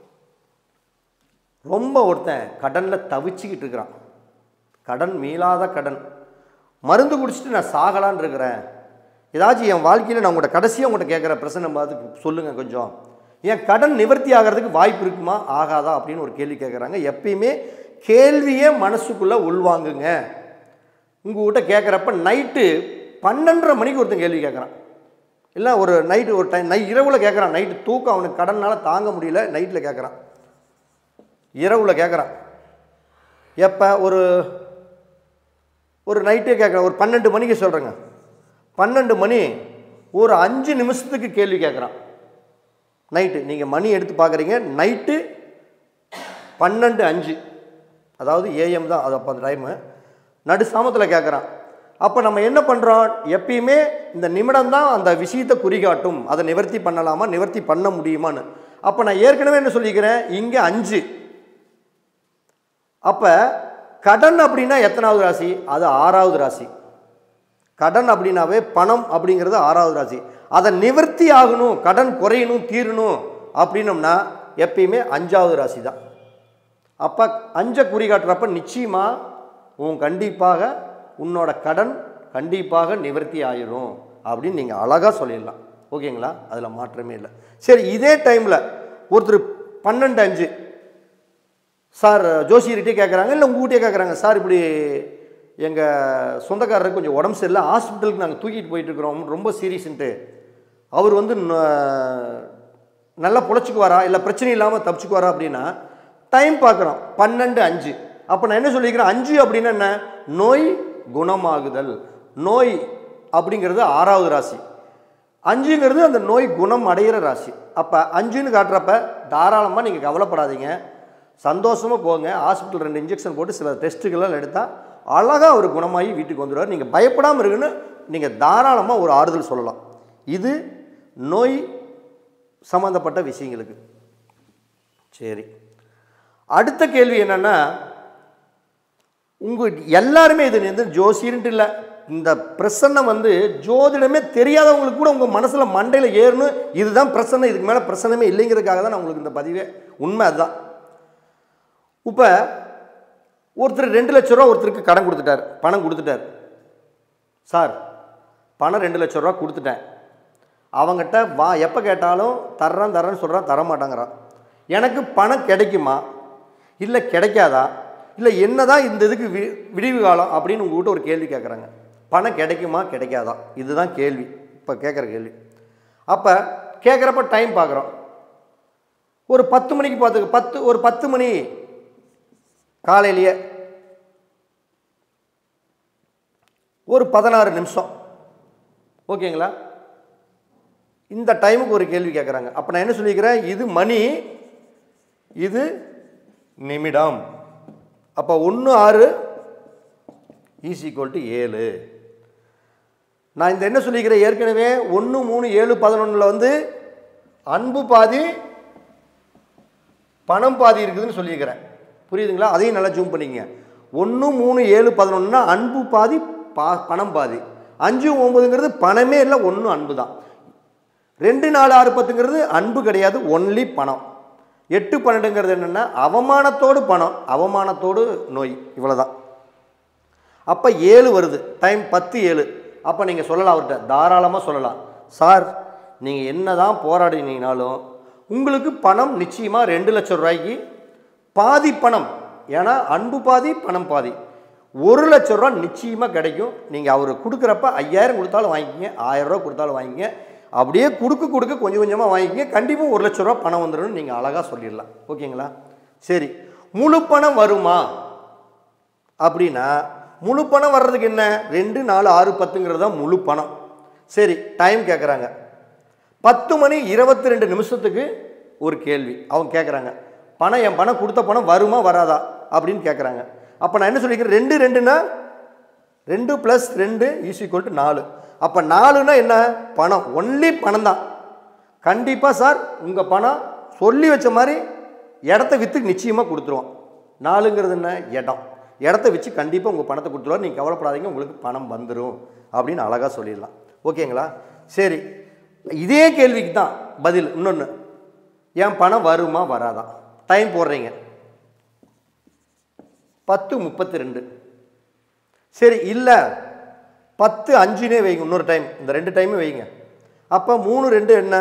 ரொம்ப ஒருத்தன் கடனில் தவிச்சிக்கிட்டு இருக்கிறான் கடன் மீளாத கடன் மருந்து குடிச்சிட்டு நான் சாகலான்னு இருக்கிறேன் ஏதாச்சும் என் வாழ்க்கையில் நான் உங்கள்கிட்ட கடைசியாக உங்கள்கிட்ட கேட்குற பிரச்சனை பார்த்து சொல்லுங்கள் கொஞ்சம் என் கடன் நிவர்த்தி ஆகிறதுக்கு வாய்ப்பு இருக்குமா ஆகாதா அப்படின்னு ஒரு கேள்வி கேட்குறாங்க எப்பயுமே கேள்வியே மனசுக்குள்ளே உள்வாங்குங்க உங்ககிட்ட கேட்குறப்ப நைட்டு பன்னெண்டரை மணிக்கு ஒருத்தன் கேள்வி கேட்குறான் இல்லை ஒரு நைட்டு ஒரு டைம் நை இரவில் கேட்குறான் நைட்டு தூக்கம் அவனுக்கு கடனால் தாங்க முடியல நைட்டில் கேட்குறான் இரவில் கேட்குறான் எப்போ ஒரு ஒரு நைட்டே கேட்குறேன் ஒரு பன்னெண்டு மணிக்கு சொல்கிறேங்க பன்னெண்டு மணி ஒரு அஞ்சு நிமிஷத்துக்கு கேள்வி கேட்குறான் நைட்டு நீங்கள் மணி எடுத்து பார்க்குறீங்க நைட்டு பன்னெண்டு அஞ்சு அதாவது ஏஎம் தான் அது அப்போ அந்த டைமு நடு சாமத்தில் கேட்குறான் அப்போ நம்ம என்ன பண்ணுறோம் எப்பயுமே இந்த நிமிடம் தான் அந்த விஷயத்தை குறிகாட்டும் அதை நிவர்த்தி பண்ணலாமா நிவர்த்தி பண்ண முடியுமான்னு அப்போ நான் ஏற்கனவே என்ன சொல்லிக்கிறேன் இங்கே அஞ்சு அப்போ கடன் அப்படின்னா எத்தனாவது ராசி அது ஆறாவது ராசி கடன் அப்படின்னாவே பணம் அப்படிங்கிறது ஆறாவது ராசி அதை நிவர்த்தி ஆகணும் கடன் குறையணும் தீரணும் அப்படின்னம்னா எப்பயுமே அஞ்சாவது ராசி தான் அப்போ அஞ்சை குறிகாட்டுறப்ப நிச்சயமாக உன் கண்டிப்பாக உன்னோட கடன் கண்டிப்பாக நிவர்த்தி ஆயிரும் அப்படின்னு நீங்கள் அழகாக சொல்லிடலாம் ஓகேங்களா அதில் மாற்றமே இல்லை சரி இதே டைமில் ஒருத்தர் பன்னெண்டு அஞ்சு சார் ஜோசியர்கிட்டே கேட்குறாங்க இல்லை உங்ககிட்டே கேட்குறாங்க சார் இப்படி எங்கள் சொந்தக்காரருக்கு கொஞ்சம் உடம்பு சரியில்லை ஹாஸ்பிட்டலுக்கு நாங்கள் தூக்கிட்டு போயிட்டுருக்குறோம் ரொம்ப சீரியஸ்ன்ட்டு அவர் வந்து ந- நல்லா பொழைச்சிக்குவாரா இல்லை பிரச்சனை இல்லாமல் தப்பிச்சுக்குவாரா அப்படின்னா டைம் பார்க்குறோம் பன்னெண்டு அஞ்சு அப்போ நான் என்ன சொல்லிக்கிறேன் அஞ்சு அப்படின்னா என்ன நோய் குணமாகுதல் நோய் அப்படிங்கிறது ஆறாவது ராசி அஞ்சுங்கிறது அந்த நோய் குணம் அடைகிற ராசி அப்போ அஞ்சுன்னு காட்டுறப்ப தாராளமாக நீங்கள் கவலைப்படாதீங்க சந்தோஷமாக போங்க ஹாஸ்பிட்டல் ரெண்டு இன்ஜெக்ஷன் போட்டு சில டெஸ்ட்டுகள்லாம் எடுத்தால் அழகாக அவர் குணமாகி வீட்டுக்கு வந்துடுவார் நீங்கள் பயப்படாமல் இருக்குன்னு நீங்கள் தாராளமாக ஒரு ஆறுதல் சொல்லலாம் இது நோய் சம்மந்தப்பட்ட விஷயங்களுக்கு சரி அடுத்த கேள்வி என்னென்னா உங்கள் எல்லாருமே இது வந்து ஜோசியர்ன்ட்டு இல்லை இந்த பிரசன்னை வந்து ஜோதிடமே தெரியாதவங்களுக்கு கூட உங்கள் மனசில் மண்டையில் ஏறணும் இதுதான் பிரசன்னை இதுக்கு மேலே பிரசனமே இல்லைங்கிறதுக்காக தான் நான் உங்களுக்கு இந்த பதிவே உண்மை அதுதான் இப்போ ஒருத்தர் ரெண்டு லட்ச ரூபா ஒருத்தருக்கு கடன் கொடுத்துட்டார் பணம் கொடுத்துட்டார் சார் பணம் ரெண்டு லட்ச ரூபா கொடுத்துட்டேன் அவங்ககிட்ட வா எப்போ கேட்டாலும் தர்றேன் தர்றேன்னு சொல்கிறான் தர மாட்டாங்கிறான் எனக்கு பணம் கிடைக்குமா இல்லை கிடைக்காதா இல்லை என்னதான் இந்த இதுக்கு வி விடிவு காலம் அப்படின்னு உங்ககிட்ட ஒரு கேள்வி கேட்குறாங்க பணம் கிடைக்குமா கிடைக்காதா இதுதான் கேள்வி இப்போ கேட்குற கேள்வி அப்போ கேட்குறப்ப டைம் பார்க்குறோம் ஒரு பத்து மணிக்கு பார்த்துக்க பத்து ஒரு பத்து மணி காலையிலேயே ஒரு பதினாறு நிமிஷம் ஓகேங்களா இந்த டைமுக்கு ஒரு கேள்வி கேட்குறாங்க அப்போ நான் என்ன சொல்லிக்கிறேன் இது மணி இது நிமிடம் அப்போ ஒன்று ஆறு ஈஸ் ஈக்குவல் டு ஏழு நான் இந்த என்ன சொல்லிக்கிறேன் ஏற்கனவே ஒன்று மூணு ஏழு பதினொன்றில் வந்து அன்பு பாதி பணம் பாதி இருக்குதுன்னு சொல்லியிருக்கிறேன் புரியுதுங்களா அதையும் நல்லா ஜூம் பண்ணிக்கங்க ஒன்று மூணு ஏழு பதினொன்றுனா அன்பு பாதி பா பணம் பாதி அஞ்சு ஒம்பதுங்கிறது பணமே இல்லை ஒன்று அன்பு தான் ரெண்டு நாலு ஆறு பத்துங்கிறது அன்பு கிடையாது ஒன்லி பணம் எட்டு பன்னெண்டுங்கிறது என்னென்னா அவமானத்தோடு பணம் அவமானத்தோடு நோய் இவ்வளோதான் அப்போ ஏழு வருது டைம் பத்து ஏழு அப்போ நீங்கள் சொல்லலாம் அவர்கிட்ட தாராளமாக சொல்லலாம் சார் நீங்கள் என்ன தான் போராடினீங்கனாலும் உங்களுக்கு பணம் நிச்சயமாக ரெண்டு லட்சம் ரூபாய்க்கு பாதி பணம் ஏன்னா அன்பு பாதி பணம் பாதி ஒரு லட்ச ரூபா நிச்சயமாக கிடைக்கும் நீங்கள் அவர் கொடுக்குறப்ப ஐயாயிரம் கொடுத்தாலும் வாங்கிக்கங்க ஆயிரம் ரூபா கொடுத்தாலும் வாங்கிக்கங்க அப்படியே கொடுக்க கொடுக்க கொஞ்சம் கொஞ்சமாக வாங்கிக்கங்க கண்டிப்பாக ஒரு லட்ச ரூபா பணம் வந்துடும் நீங்கள் அழகாக சொல்லிடலாம் ஓகேங்களா சரி முழு பணம் வருமா அப்படின்னா முழு பணம் வர்றதுக்கு என்ன ரெண்டு நாலு ஆறு பத்துங்கிறது தான் முழு பணம் சரி டைம் கேட்குறாங்க பத்து மணி இருபத்தி ரெண்டு நிமிஷத்துக்கு ஒரு கேள்வி அவங்க கேட்குறாங்க பணம் என் பணம் கொடுத்த பணம் வருமா வராதா அப்படின்னு கேட்குறாங்க அப்போ நான் என்ன சொல்லிக்கிறேன் ரெண்டு ரெண்டுனா ரெண்டு ப்ளஸ் ரெண்டு ஈஸ் ஈக்குவல் டு நாலு அப்போ நாலுனா என்ன பணம் ஒன்லி பணம் தான் கண்டிப்பாக சார் உங்கள் பணம் சொல்லி வச்ச மாதிரி இடத்த விற்று நிச்சயமாக கொடுத்துருவோம் நாலுங்கிறது என்ன இடம் இடத்த வச்சு கண்டிப்பாக உங்கள் பணத்தை கொடுத்துருவார் நீங்கள் கவலைப்படாதீங்க உங்களுக்கு பணம் வந்துடும் அப்படின்னு அழகாக சொல்லிடலாம் ஓகேங்களா சரி இதே கேள்விக்கு தான் பதில் இன்னொன்று என் பணம் வருமா வராதா டைம் போடுறீங்க பத்து முப்பத்தி ரெண்டு சரி இல்லை பத்து அஞ்சுனே வைங்க இன்னொரு டைம் இந்த ரெண்டு டைமும் வைங்க அப்போ மூணு ரெண்டு என்ன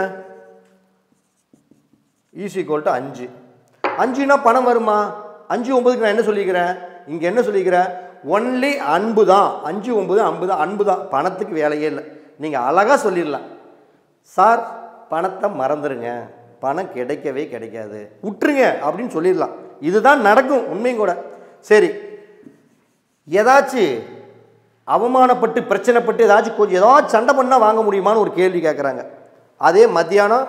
ஈஸ் ஈக்குவல் டு அஞ்சு அஞ்சுனா பணம் வருமா அஞ்சு ஒன்பதுக்கு நான் என்ன சொல்லிக்கிறேன் இங்கே என்ன சொல்லிக்கிறேன் ஒன்லி அன்பு தான் அஞ்சு ஒன்பது அன்பு தான் அன்பு தான் பணத்துக்கு வேலையே இல்லை நீங்கள் அழகாக சொல்லிடலாம் சார் பணத்தை மறந்துடுங்க பணம் கிடைக்கவே கிடைக்காது விட்டுருங்க அப்படின்னு சொல்லிடலாம் இதுதான் நடக்கும் உண்மையும் கூட சரி ஏதாச்சும் அவமானப்பட்டு பிரச்சனைப்பட்டு ஏதாச்சும் கொஞ்சம் ஏதாச்சும் சண்டை பண்ணால் வாங்க முடியுமான்னு ஒரு கேள்வி கேட்குறாங்க அதே மத்தியானம்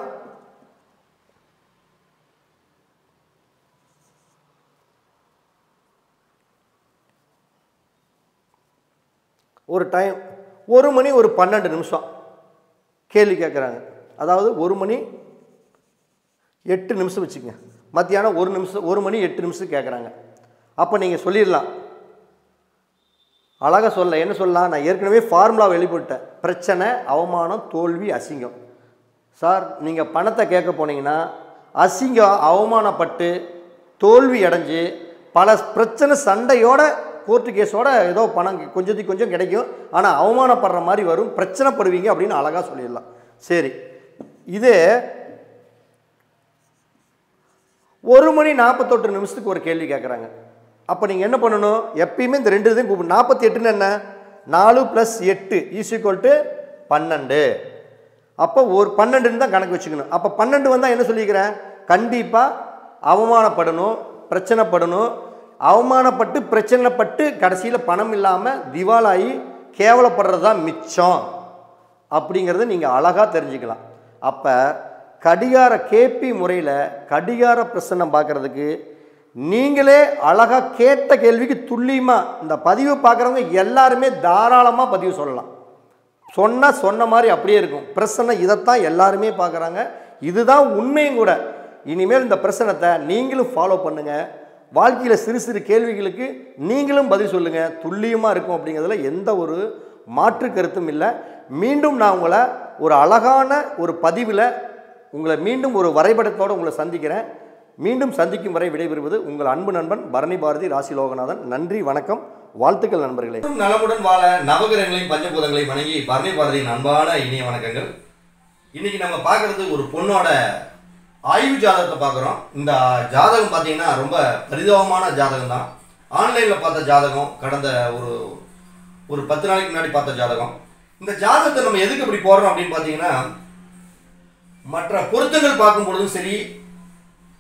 ஒரு டைம் ஒரு மணி ஒரு பன்னெண்டு நிமிஷம் கேள்வி கேட்குறாங்க அதாவது ஒரு மணி எட்டு நிமிஷம் வச்சுக்கங்க மத்தியானம் ஒரு நிமிஷம் ஒரு மணி எட்டு நிமிஷம் கேட்குறாங்க அப்போ நீங்கள் சொல்லிடலாம் அழகாக சொல்ல என்ன சொல்லலாம் நான் ஏற்கனவே ஃபார்முலா வெளிப்பட்டேன் பிரச்சனை அவமானம் தோல்வி அசிங்கம் சார் நீங்கள் பணத்தை கேட்க போனீங்கன்னா அசிங்கம் அவமானப்பட்டு தோல்வி அடைஞ்சு பல பிரச்சனை சண்டையோட கோர்ட்டு கேஸோட ஏதோ பணம் கொஞ்சத்துக்கு கொஞ்சம் கிடைக்கும் ஆனால் அவமானப்படுற மாதிரி வரும் பிரச்சனைப்படுவீங்க அப்படின்னு அழகாக சொல்லிடலாம் சரி இதே ஒரு மணி நாற்பத்தெட்டு நிமிஷத்துக்கு ஒரு கேள்வி கேட்குறாங்க அப்போ நீங்கள் என்ன பண்ணணும் எப்பயுமே இந்த ரெண்டு இதையும் கூப்பிடு நாற்பத்தி எட்டுன்னு என்ன நாலு ப்ளஸ் எட்டு ஈஸ் ஈக்குவல் டு பன்னெண்டு அப்போ ஒரு பன்னெண்டுன்னு தான் கணக்கு வச்சுக்கணும் அப்போ பன்னெண்டு வந்தால் என்ன சொல்லிக்கிறேன் கண்டிப்பாக அவமானப்படணும் பிரச்சனைப்படணும் அவமானப்பட்டு பிரச்சனைப்பட்டு கடைசியில் பணம் இல்லாமல் திவாலாகி கேவலப்படுறது தான் மிச்சம் அப்படிங்கிறத நீங்கள் அழகாக தெரிஞ்சுக்கலாம் அப்போ கடிகார கேபி முறையில் கடிகார பிரசன்னம் பார்க்குறதுக்கு நீங்களே அழகாக கேட்ட கேள்விக்கு துல்லியமாக இந்த பதிவு பார்க்குறவங்க எல்லாருமே தாராளமாக பதிவு சொல்லலாம் சொன்னால் சொன்ன மாதிரி அப்படியே இருக்கும் பிரசனை இதைத்தான் எல்லாருமே பார்க்குறாங்க இதுதான் உண்மையும் கூட இனிமேல் இந்த பிரசனத்தை நீங்களும் ஃபாலோ பண்ணுங்கள் வாழ்க்கையில் சிறு சிறு கேள்விகளுக்கு நீங்களும் பதில் சொல்லுங்கள் துல்லியமாக இருக்கும் அப்படிங்கிறதுல எந்த ஒரு மாற்று கருத்தும் இல்லை மீண்டும் நான் உங்களை ஒரு அழகான ஒரு பதிவில் உங்களை மீண்டும் ஒரு வரைபடத்தோடு உங்களை சந்திக்கிறேன் மீண்டும் சந்திக்கும் வரை விடைபெறுவது உங்கள் அன்பு நண்பன் பரணி பாரதி ராசி லோகநாதன் நன்றி வணக்கம் வாழ்த்துக்கள் நண்பர்களே நலமுடன் வாழ நவகிரகங்களையும் பஞ்சபூதங்களையும் வணங்கி பரணி பாரதியின் அன்பான இனிய வணக்கங்கள் இன்னைக்கு நம்ம பார்க்கறது ஒரு பொண்ணோட ஆய்வு ஜாதகத்தை பார்க்குறோம் இந்த ஜாதகம் பார்த்தீங்கன்னா ரொம்ப பரிதாபமான ஜாதகம் தான் ஆன்லைனில் பார்த்த ஜாதகம் கடந்த ஒரு ஒரு பத்து நாளைக்கு முன்னாடி பார்த்த ஜாதகம் இந்த ஜாதகத்தை நம்ம எதுக்கு இப்படி போடுறோம் அப்படின்னு பார்த்தீங்கன்னா மற்ற பொருத்தங்கள் பார்க்கும் பொழுதும் சரி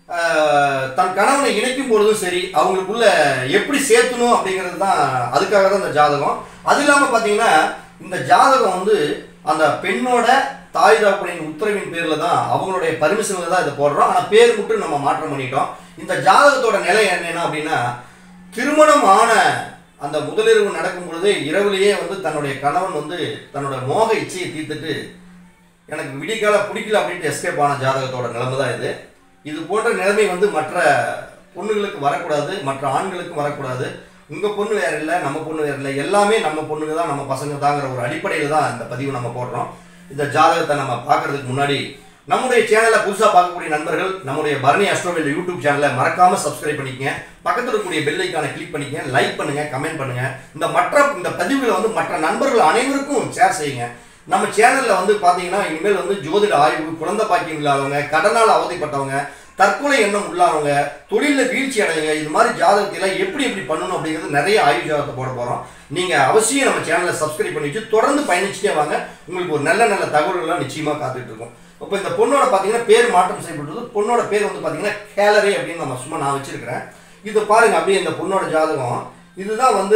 ஆஹ், தன் கணவனை இணைக்கும் பொழுதும் சரி அவங்களுக்குள்ள எப்படி சேர்த்தணும் அப்படிங்கிறது தான் அதுக்காக தான் இந்த ஜாதகம் அது இல்லாமல் பார்த்தீங்கன்னா இந்த ஜாதகம் வந்து அந்த பெண்ணோட தாய் தாப்பனின் உத்தரவின் பேரில் தான் அவங்களுடைய பர்மிஷனில் தான் இதை போடுறோம் ஆனால் பேர் மட்டும் நம்ம மாற்றம் பண்ணிட்டோம் இந்த ஜாதகத்தோட நிலை என்னன்னா அப்படின்னா திருமணம் ஆன அந்த முதலிரவு நடக்கும் பொழுது இரவுலேயே வந்து தன்னுடைய கணவன் வந்து தன்னோட மோக இச்சையை தீர்த்துட்டு எனக்கு விடிகால பிடிக்கல அப்படின்ட்டு எஸ்கேப் ஆன ஜாதகத்தோட நிலைமை தான் இது இது போன்ற நிலைமை வந்து மற்ற பொண்ணுங்களுக்கு வரக்கூடாது மற்ற ஆண்களுக்கும் வரக்கூடாது உங்கள் பொண்ணு வேற இல்லை நம்ம பொண்ணு வேற இல்லை எல்லாமே நம்ம பொண்ணுங்க தான் நம்ம பசங்க தாங்கிற ஒரு அடிப்படையில் தான் இந்த பதிவு நம்ம போடுறோம் இந்த ஜாதகத்தை நம்ம பார்க்கறதுக்கு முன்னாடி நம்முடைய சேனலை புதுசாக பார்க்கக்கூடிய நண்பர்கள் நம்முடைய பரணி அஸ்ட்ரோவில் யூடியூப் சேனலை மறக்காம சப்ஸ்கிரைப் பண்ணிக்கங்க பக்கத்தில் இருக்கக்கூடிய பெல் ஐக்கானை கிளிக் பண்ணிக்கங்க லைக் பண்ணுங்க கமெண்ட் பண்ணுங்க இந்த மற்ற இந்த பதிவுகளை வந்து மற்ற நண்பர்கள் அனைவருக்கும் ஷேர் செய்யுங்க நம்ம சேனல்ல வந்து பாத்தீங்கன்னா இனிமேல் வந்து ஜோதிட ஆய்வு குழந்தை பாக்கியம் இல்லாதவங்க கடனால் அவதிப்பட்டவங்க தற்கொலை எண்ணம் உள்ளவங்க தொழிலில் வீழ்ச்சி அடையுங்க இது மாதிரி ஜாதகத்தில எப்படி எப்படி பண்ணணும் அப்படிங்கிறது நிறைய ஆய்வு ஜாதகத்தை போட போறோம் நீங்க அவசியம் நம்ம சேனலை சப்ஸ்கிரைப் பண்ணி வச்சு தொடர்ந்து பயணிச்சுட்டே வாங்க உங்களுக்கு ஒரு நல்ல நல்ல தகவல்கள்லாம் நிச்சயமா காத்துட்டு இருக்கும் இப்போ இந்த பொண்ணோட பார்த்தீங்கன்னா பேர் மாற்றம் செய்யப்பட்டது பொண்ணோட பேர் வந்து பார்த்தீங்கன்னா கேலரி அப்படின்னு நம்ம சும்மா நான் வச்சிருக்கிறேன் இது பாருங்க அப்படியே இந்த பொண்ணோட ஜாதகம் இதுதான் வந்து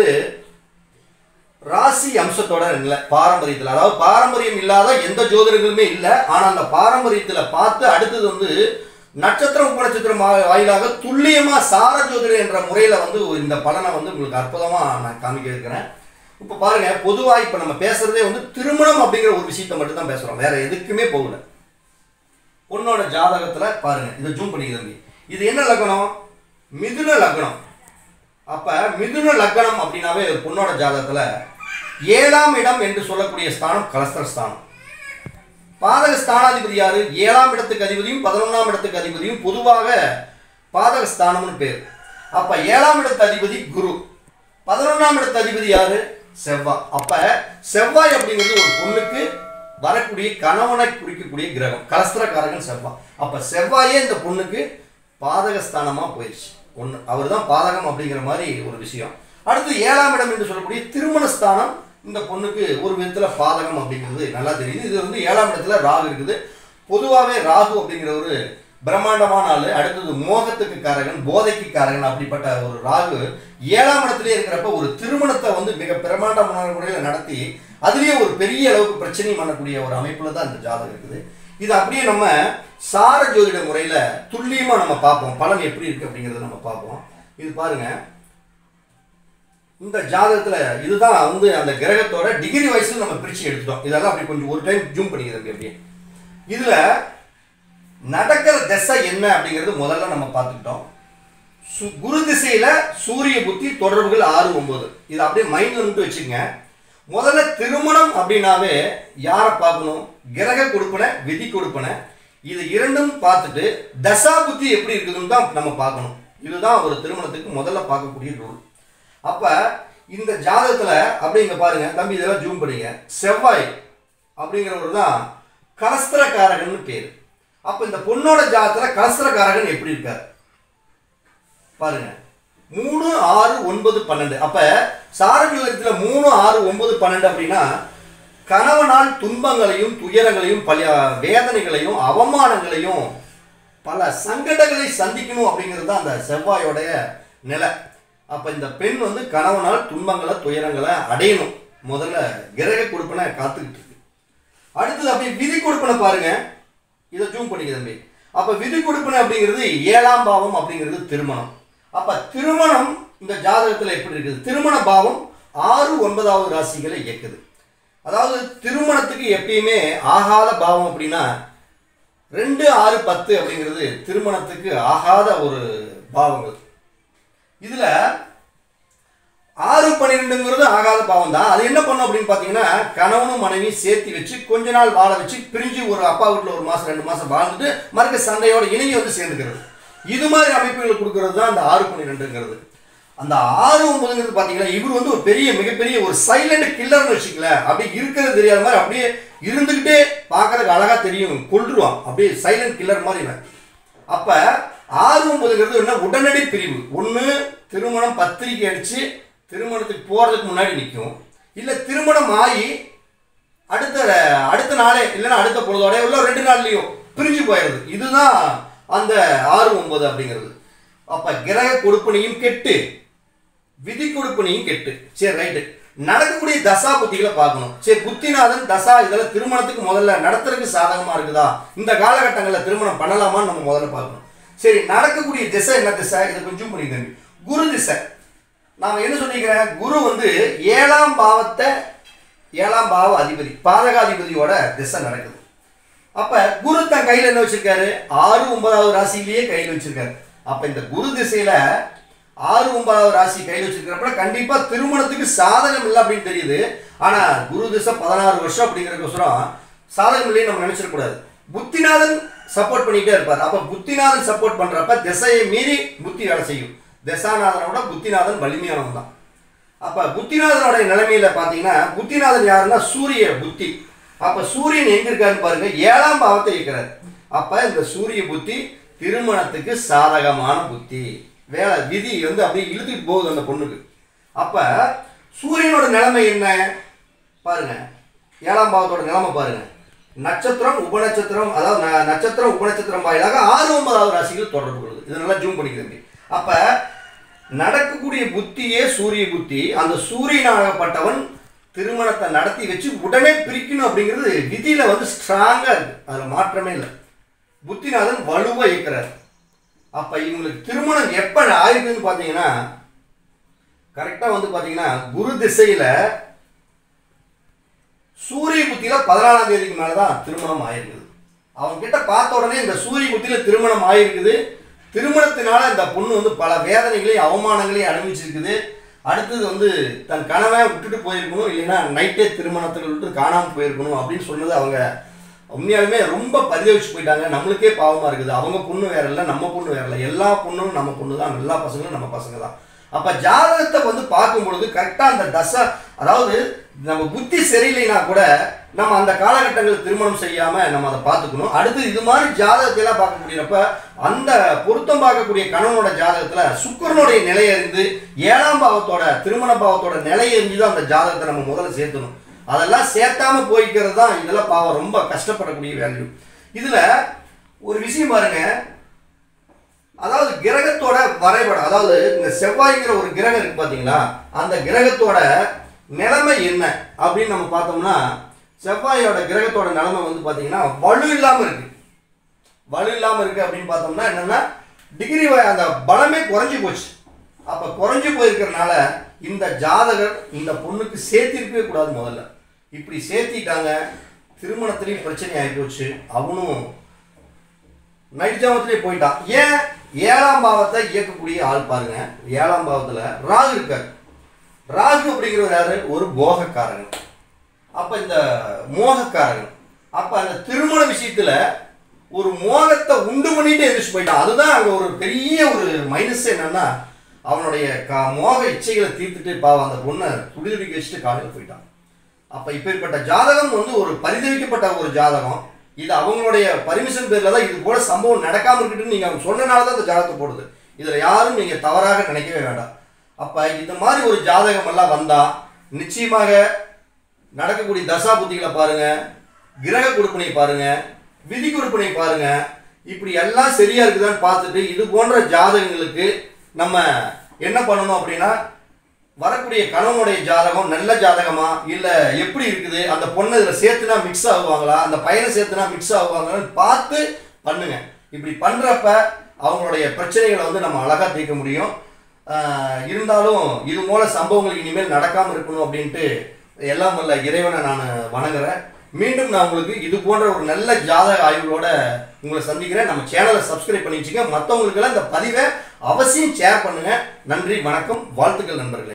ராசி அம்சத்தோட இல்லை பாரம்பரியத்தில் அதாவது பாரம்பரியம் இல்லாத எந்த ஜோதிடர்களுமே இல்லை ஆனால் அந்த பாரம்பரியத்தில் பார்த்து அடுத்தது வந்து நட்சத்திரம் உபநட்சத்திரம் வா- வாயிலாக துல்லியமாக சார ஜோதிடம் என்ற முறையில் வந்து இந்த பலனை வந்து உங்களுக்கு அற்புதமாக நான் காமிக்க இருக்கிறேன் இப்போ பாருங்க பொதுவாக இப்போ நம்ம பேசுறதே வந்து திருமணம் அப்படிங்கிற ஒரு விஷயத்தை மட்டும் தான் பேசுகிறோம் வேற எதுக்குமே போகல பொண்ணோட ஜாதகத்துல பாருங்க இதை ஜூம் பண்ணிக்க தம்பி இது என்ன லக்னம் மிதுன லக்னம் அப்ப மிதுன லக்னம் அப்படின்னாவே ஒரு பொண்ணோட ஜாதகத்துல ஏழாம் இடம் என்று சொல்லக்கூடிய ஸ்தானம் கலஸ்தர ஸ்தானம் பாதக ஸ்தானாதிபதி யாரு ஏழாம் இடத்துக்கு அதிபதியும் பதினொன்றாம் இடத்துக்கு அதிபதியும் பொதுவாக பாதக ஸ்தானம்னு பேர் அப்ப ஏழாம் இடத்து அதிபதி குரு பதினொன்றாம் இடத்து அதிபதி யாரு செவ்வாய் அப்ப செவ்வாய் அப்படிங்கிறது ஒரு பொண்ணுக்கு வரக்கூடிய கணவனை குறிக்கக்கூடிய கிரகம் கலஸ்திரக்காரகன் செவ்வாய் அப்ப செவ்வாயே இந்த பொண்ணுக்கு பாதக ஸ்தானமா போயிடுச்சு ஒன்று அவர் தான் பாதகம் அப்படிங்கிற மாதிரி ஒரு விஷயம் அடுத்து ஏழாம் இடம் என்று சொல்லக்கூடிய திருமண ஸ்தானம் இந்த பொண்ணுக்கு ஒரு விதத்துல பாதகம் அப்படிங்கிறது நல்லா தெரியுது இது வந்து ஏழாம் இடத்துல ராகு இருக்குது பொதுவாகவே ராகு அப்படிங்கிற ஒரு பிரம்மாண்டமான ஆளு அடுத்தது மோகத்துக்கு காரகன் போதைக்கு காரகன் அப்படிப்பட்ட ஒரு ராகு ஏழாம் இடத்துல இருக்கிறப்ப ஒரு திருமணத்தை வந்து மிக பிரம்மாண்டமான முறையில் நடத்தி அதுலேயே ஒரு பெரிய அளவுக்கு பிரச்சனை பண்ணக்கூடிய ஒரு அமைப்புல தான் இந்த ஜாதகம் இருக்குது இது அப்படியே நம்ம சார ஜோதிட முறையில் துல்லியமாக நம்ம பார்ப்போம் பலன் எப்படி இருக்கு அப்படிங்கிறத நம்ம பார்ப்போம் இது பாருங்க இந்த ஜாதகத்தில் இதுதான் வந்து அந்த கிரகத்தோட டிகிரி வயசுல நம்ம பிரித்து எடுத்துட்டோம் இதெல்லாம் அப்படி கொஞ்சம் ஒரு டைம் ஜூம் பண்ணிக்கிறது அப்படியே இதில் நடக்கிற திசை என்ன அப்படிங்கிறது முதல்ல நம்ம பார்த்துக்கிட்டோம் சு- குரு திசையில சூரிய புத்தி தொடர்புகள் ஆறு ஒன்பது இது அப்படியே மைண்ட்ல மட்டும் வச்சுக்கங்க முதல்ல திருமணம் அப்படின்னாவே யாரை பார்க்கணும் கிரக கொடுப்பனை விதி கொடுப்பனை இது இரண்டும் பார்த்துட்டு தசா புத்தி எப்படி இருக்குதுன்னு தான் நம்ம பார்க்கணும் இதுதான் ஒரு திருமணத்துக்கு முதல்ல பார்க்கக்கூடிய ரூல் அப்ப இந்த ஜாதகத்துல அப்படி இங்க பாருங்க தம்பி இதெல்லாம் ஜூம் பண்ணுங்க செவ்வாய் அப்படிங்கிறவர் தான் கலஸ்திரக்காரகன்னு பேர் அப்ப இந்த பொண்ணோட ஜாதகத்துல கலஸ்திரக்காரகன் எப்படி இருக்கார் பாருங்க மூணு ஆறு ஒன்பது பன்னெண்டு அப்ப சாரவிலகத்துல மூணு ஆறு ஒன்பது பன்னெண்டு அப்படின்னா கணவனால் துன்பங்களையும் துயரங்களையும் பல வேதனைகளையும் அவமானங்களையும் பல சங்கடங்களை சந்திக்கணும் அப்படிங்கிறது தான் அந்த செவ்வாயோடைய நிலை அப்ப இந்த பெண் வந்து கணவனால் துன்பங்களை துயரங்களை அடையணும் முதல்ல கிரக கொடுப்பனை காத்துக்கிட்டு இருக்கு அடுத்தது அப்படியே விதி கொடுப்பனை பாருங்க இதை ஜூம் பண்ணிக்க தம்பி அப்ப விதி கொடுப்பனை அப்படிங்கிறது ஏழாம் பாவம் அப்படிங்கிறது திருமணம் அப்ப திருமணம் இந்த ஜாதகத்துல எப்படி இருக்குது திருமண பாவம் ஆறு ஒன்பதாவது ராசிகளை இயக்குது அதாவது திருமணத்துக்கு எப்பயுமே ஆகாத பாவம் அப்படின்னா ரெண்டு ஆறு பத்து அப்படிங்கிறது திருமணத்துக்கு ஆகாத ஒரு பாவங்கள் இதுல ஆறு பன்னிரெண்டுங்கிறது ஆகாத பாவம் தான் அது என்ன பண்ணும் அப்படின்னு பார்த்தீங்கன்னா கணவனும் மனைவியும் சேர்த்து வச்சு கொஞ்ச நாள் வாழ வச்சு பிரிஞ்சு ஒரு அப்பா வீட்டில் ஒரு மாதம் ரெண்டு மாதம் வாழ்ந்துட்டு மறுக்க சண்டையோட இணங்கி வந்து சேர்ந்துக்கிறது இது மாதிரி அமைப்புகள் கொடுக்கறது தான் அந்த ஆறு பன்னிரெண்டுங்கிறது அந்த ஆறு ஒன்பதுங்கிறது பார்த்தீங்கன்னா இவர் வந்து ஒரு பெரிய மிகப்பெரிய ஒரு சைலண்ட் கில்லர்னு வச்சுக்கல அப்படி இருக்கிறது தெரியாத மாதிரி அப்படியே இருந்துக்கிட்டே பார்க்கறதுக்கு அழகாக தெரியும் கொள்ளுருவான் அப்படியே சைலண்ட் கில்லர் மாதிரி இவன் அப்ப ஆறு ஒன்பதுங்கிறது என்ன உடனடி பிரிவு ஒன்று திருமணம் பத்திரிக்கை அடிச்சு திருமணத்துக்கு போறதுக்கு முன்னாடி நிற்கும் இல்லை திருமணம் ஆகி அடுத்த அடுத்த நாளே இல்லைன்னா அடுத்த பொழுதோட உள்ள ரெண்டு நாள்லையும் பிரிஞ்சு போயிடுது இதுதான் அந்த ஆறு ஒன்பது அப்படிங்கிறது அப்ப கிரக கொடுப்பனையும் கெட்டு விதி கொடுப்பனையும் கெட்டு சரி ரைட்டு நடக்கக்கூடிய தசா புத்திகளை பார்க்கணும் சரி புத்திநாதன் தசா இதெல்லாம் திருமணத்துக்கு முதல்ல நடத்துறதுக்கு சாதகமா இருக்குதா இந்த காலகட்டங்களில் திருமணம் பண்ணலாமான்னு நம்ம முதல்ல பார்க்கணும் சரி நடக்கக்கூடிய திசை என்ன திசை இதை கொஞ்சம் பண்ணி தம்பி குரு திசை நான் என்ன சொல்லிக்கிறேன் குரு வந்து ஏழாம் பாவத்தை ஏழாம் பாவ அதிபதி பாதகாதிபதியோட திசை நடக்குது அப்ப குரு தன் கையில என்ன வச்சிருக்காரு ஆறு ஒன்பதாவது ராசியிலேயே கையில் வச்சிருக்காரு அப்ப இந்த குரு திசையில ஆறு ஒன்பதாவது ராசி கையில் வச்சிருக்கிறப்ப கண்டிப்பா திருமணத்துக்கு சாதகம் இல்லை அப்படின்னு தெரியுது ஆனா குரு திசை பதினாறு வருஷம் அப்படிங்கிறதுக்கோசரம் சாதகம் இல்லைன்னு நம்ம நினைச்சிடக்கூடாது புத்திநாதன் சப்போர்ட் பண்ணிட்டே இருப்பார் அப்ப புத்திநாதன் சப்போர்ட் பண்றப்ப திசையை மீறி புத்தி வேலை செய்யும் திசாநாதனோட புத்திநாதன் வலிமையானவன் தான் அப்ப புத்திநாதனுடைய நிலைமையில பாத்தீங்கன்னா புத்திநாதன் யாருன்னா சூரிய புத்தி அப்ப சூரியன் எங்க இருக்காருன்னு பாருங்க ஏழாம் பாவத்தை இருக்கிறார் அப்ப இந்த சூரிய புத்தி திருமணத்துக்கு சாதகமான புத்தி வேலை விதி வந்து அப்படியே இழுத்துட்டு போகுது அந்த பொண்ணுக்கு அப்ப சூரியனோட நிலைமை என்ன பாருங்க ஏழாம் பாவத்தோட நிலைமை பாருங்க நட்சத்திரம் உபநட்சத்திரம் அதாவது ந- நட்சத்திரம் உபநட்சத்திரம் வாயிலாக ஆறு ஒன்பதாவது ராசிகள் தொடர்பு கொள்ளுது இது நல்லா ஜூம் பண்ணிக்கிறது அப்ப நடக்கக்கூடிய புத்தியே சூரிய புத்தி அந்த சூரியனாகப்பட்டவன் திருமணத்தை நடத்தி வச்சு உடனே பிரிக்கணும் அப்படிங்கிறது விதியில வந்து ஸ்ட்ராங்கா இருக்கு அதுல மாற்றமே இல்லை புத்திநாதன் வலுவா இயக்குறாரு அப்ப இவங்களுக்கு திருமணம் எப்ப ஆயிருக்குன்னு பாத்தீங்கன்னா கரெக்டா வந்து பாத்தீங்கன்னா குரு திசையில சூரிய புத்தியில பதினாலாம் தேதிக்கு மேலதான் திருமணம் ஆயிருக்குது அவங்க கிட்ட பார்த்த உடனே இந்த சூரிய புத்தியில திருமணம் ஆயிருக்குது திருமணத்தினால இந்த பொண்ணு வந்து பல வேதனைகளையும் அவமானங்களையும் அனுபவிச்சிருக்குது அடுத்தது வந்து தன் கணவன் விட்டுட்டு போயிருக்கணும் இல்லைன்னா நைட்டே திருமணத்தில் விட்டு காணாமல் போயிருக்கணும் அப்படின்னு சொன்னது அவங்க உண்மையாலுமே ரொம்ப பரிதவிச்சு போயிட்டாங்க நம்மளுக்கே பாவமாக இருக்குது அவங்க பொண்ணு வேற இல்லை நம்ம பொண்ணு வேற இல்லை எல்லா பொண்ணும் நம்ம பொண்ணு தான் எல்லா பசங்களும் நம்ம பசங்க தான் அப்போ ஜாதகத்தை வந்து பார்க்கும் பொழுது கரெக்டாக அந்த தசை அதாவது நம்ம புத்தி சரியில்லைனா கூட நம்ம அந்த காலகட்டங்களில் திருமணம் செய்யாமல் நம்ம அதை பார்த்துக்கணும் அடுத்து இது மாதிரி ஜாதகத்தை எல்லாம் பார்க்க முடியறப்ப அந்த பொருத்தம் பார்க்கக்கூடிய கணவனோட ஜாதகத்தில் சுக்கரனுடைய நிலை அறிந்து ஏழாம் பாவத்தோட திருமண பாவத்தோட நிலை அறிஞ்சு தான் அந்த ஜாதகத்தை நம்ம முதல்ல சேர்த்தணும் அதெல்லாம் சேர்த்தாம போய்க்கிறது தான் இதெல்லாம் பாவம் ரொம்ப கஷ்டப்படக்கூடிய வேல்யூ இதில் ஒரு விஷயம் பாருங்க அதாவது கிரகத்தோட வரைபடம் அதாவது இந்த செவ்வாய்ங்கிற ஒரு கிரகம் இருக்கு பாத்தீங்களா அந்த கிரகத்தோட நிலைமை என்ன அப்படின்னு நம்ம பார்த்தோம்னா செவ்வாயோட கிரகத்தோட நிலைமை வந்து பாத்தீங்கன்னா வலு இல்லாம இருக்கு வலு இல்லாம இருக்கு அப்படின்னு பார்த்தோம்னா என்னன்னா டிகிரி அந்த பலமே குறைஞ்சு போச்சு அப்ப குறைஞ்சு போயிருக்கிறனால இந்த ஜாதகர் இந்த பொண்ணுக்கு சேர்த்திருக்கவே கூடாது முதல்ல இப்படி சேர்த்திட்டாங்க திருமணத்திலையும் பிரச்சனை ஆகி போச்சு அவனும் நைட் ஜாமத்திலே போயிட்டான் ஏன் ஏழாம் பாவத்தை இயக்கக்கூடிய ஆள் பாருங்க ஏழாம் பாவத்துல ராகு இருக்காரு ராகு அப்படிங்கிறவர் யாரு ஒரு போகக்காரன் அப்ப இந்த மோகக்காரன் அப்ப அந்த திருமண விஷயத்துல ஒரு மோகத்தை உண்டு பண்ணிட்டு எந்திரிச்சு போயிட்டான் அதுதான் அங்க ஒரு பெரிய ஒரு மைனஸ் என்னன்னா அவனுடைய கா மோக இச்சைகளை தீர்த்துட்டு பாவம் அந்த பொண்ணை துடிதுடிக்க வச்சுட்டு காலையில் போயிட்டான் அப்ப இப்பேற்பட்ட ஜாதகம் வந்து ஒரு பரிதவிக்கப்பட்ட ஒரு ஜாதகம் இது அவங்களுடைய பர்மிஷன் பேர்ல தான் இது போல சம்பவம் நடக்காம இருக்கட்டும்னு நீங்க அவங்க சொன்னனால தான் இந்த ஜாதகத்தை போடுது இதுல யாரும் நீங்க தவறாக நினைக்கவே வேண்டாம் அப்ப இந்த மாதிரி ஒரு ஜாதகம் எல்லாம் வந்தா நிச்சயமாக நடக்கக்கூடிய தசா புத்திகளை பாருங்க கிரக கொடுப்பனை பாருங்க விதி கொடுப்பனை பாருங்க இப்படி எல்லாம் சரியா இருக்குதான்னு பார்த்துட்டு இது போன்ற ஜாதகங்களுக்கு நம்ம என்ன பண்ணணும் அப்படின்னா வரக்கூடிய கணவனுடைய ஜாதகம் நல்ல ஜாதகமா இல்ல எப்படி இருக்குது அந்த பொண்ணு இதுல சேர்த்துனா மிக்ஸ் ஆகுவாங்களா அந்த பையனை சேர்த்துனா மிக்ஸ் ஆகுவாங்களான்னு பார்த்து பண்ணுங்க இப்படி பண்றப்ப அவங்களுடைய பிரச்சனைகளை வந்து நம்ம அழகா தீர்க்க முடியும் ஆஹ் இருந்தாலும் இது போல சம்பவங்கள் இனிமேல் நடக்காம இருக்கணும் அப்படின்ட்டு எல்லாம் வல்ல இறைவனை நான் வணங்குறேன் மீண்டும் நான் உங்களுக்கு இது போன்ற ஒரு நல்ல ஜாதக ஆய்வுகளோட உங்களை சந்திக்கிறேன் நம்ம சேனலை சப்ஸ்கிரைப் பண்ணி வச்சுக்க மற்றவங்களுக்கெல்லாம் இந்த பதிவை அவசியம் ஷேர் பண்ணுங்க நன்றி வணக்கம் வாழ்த்துக்கள் நண்பர்களே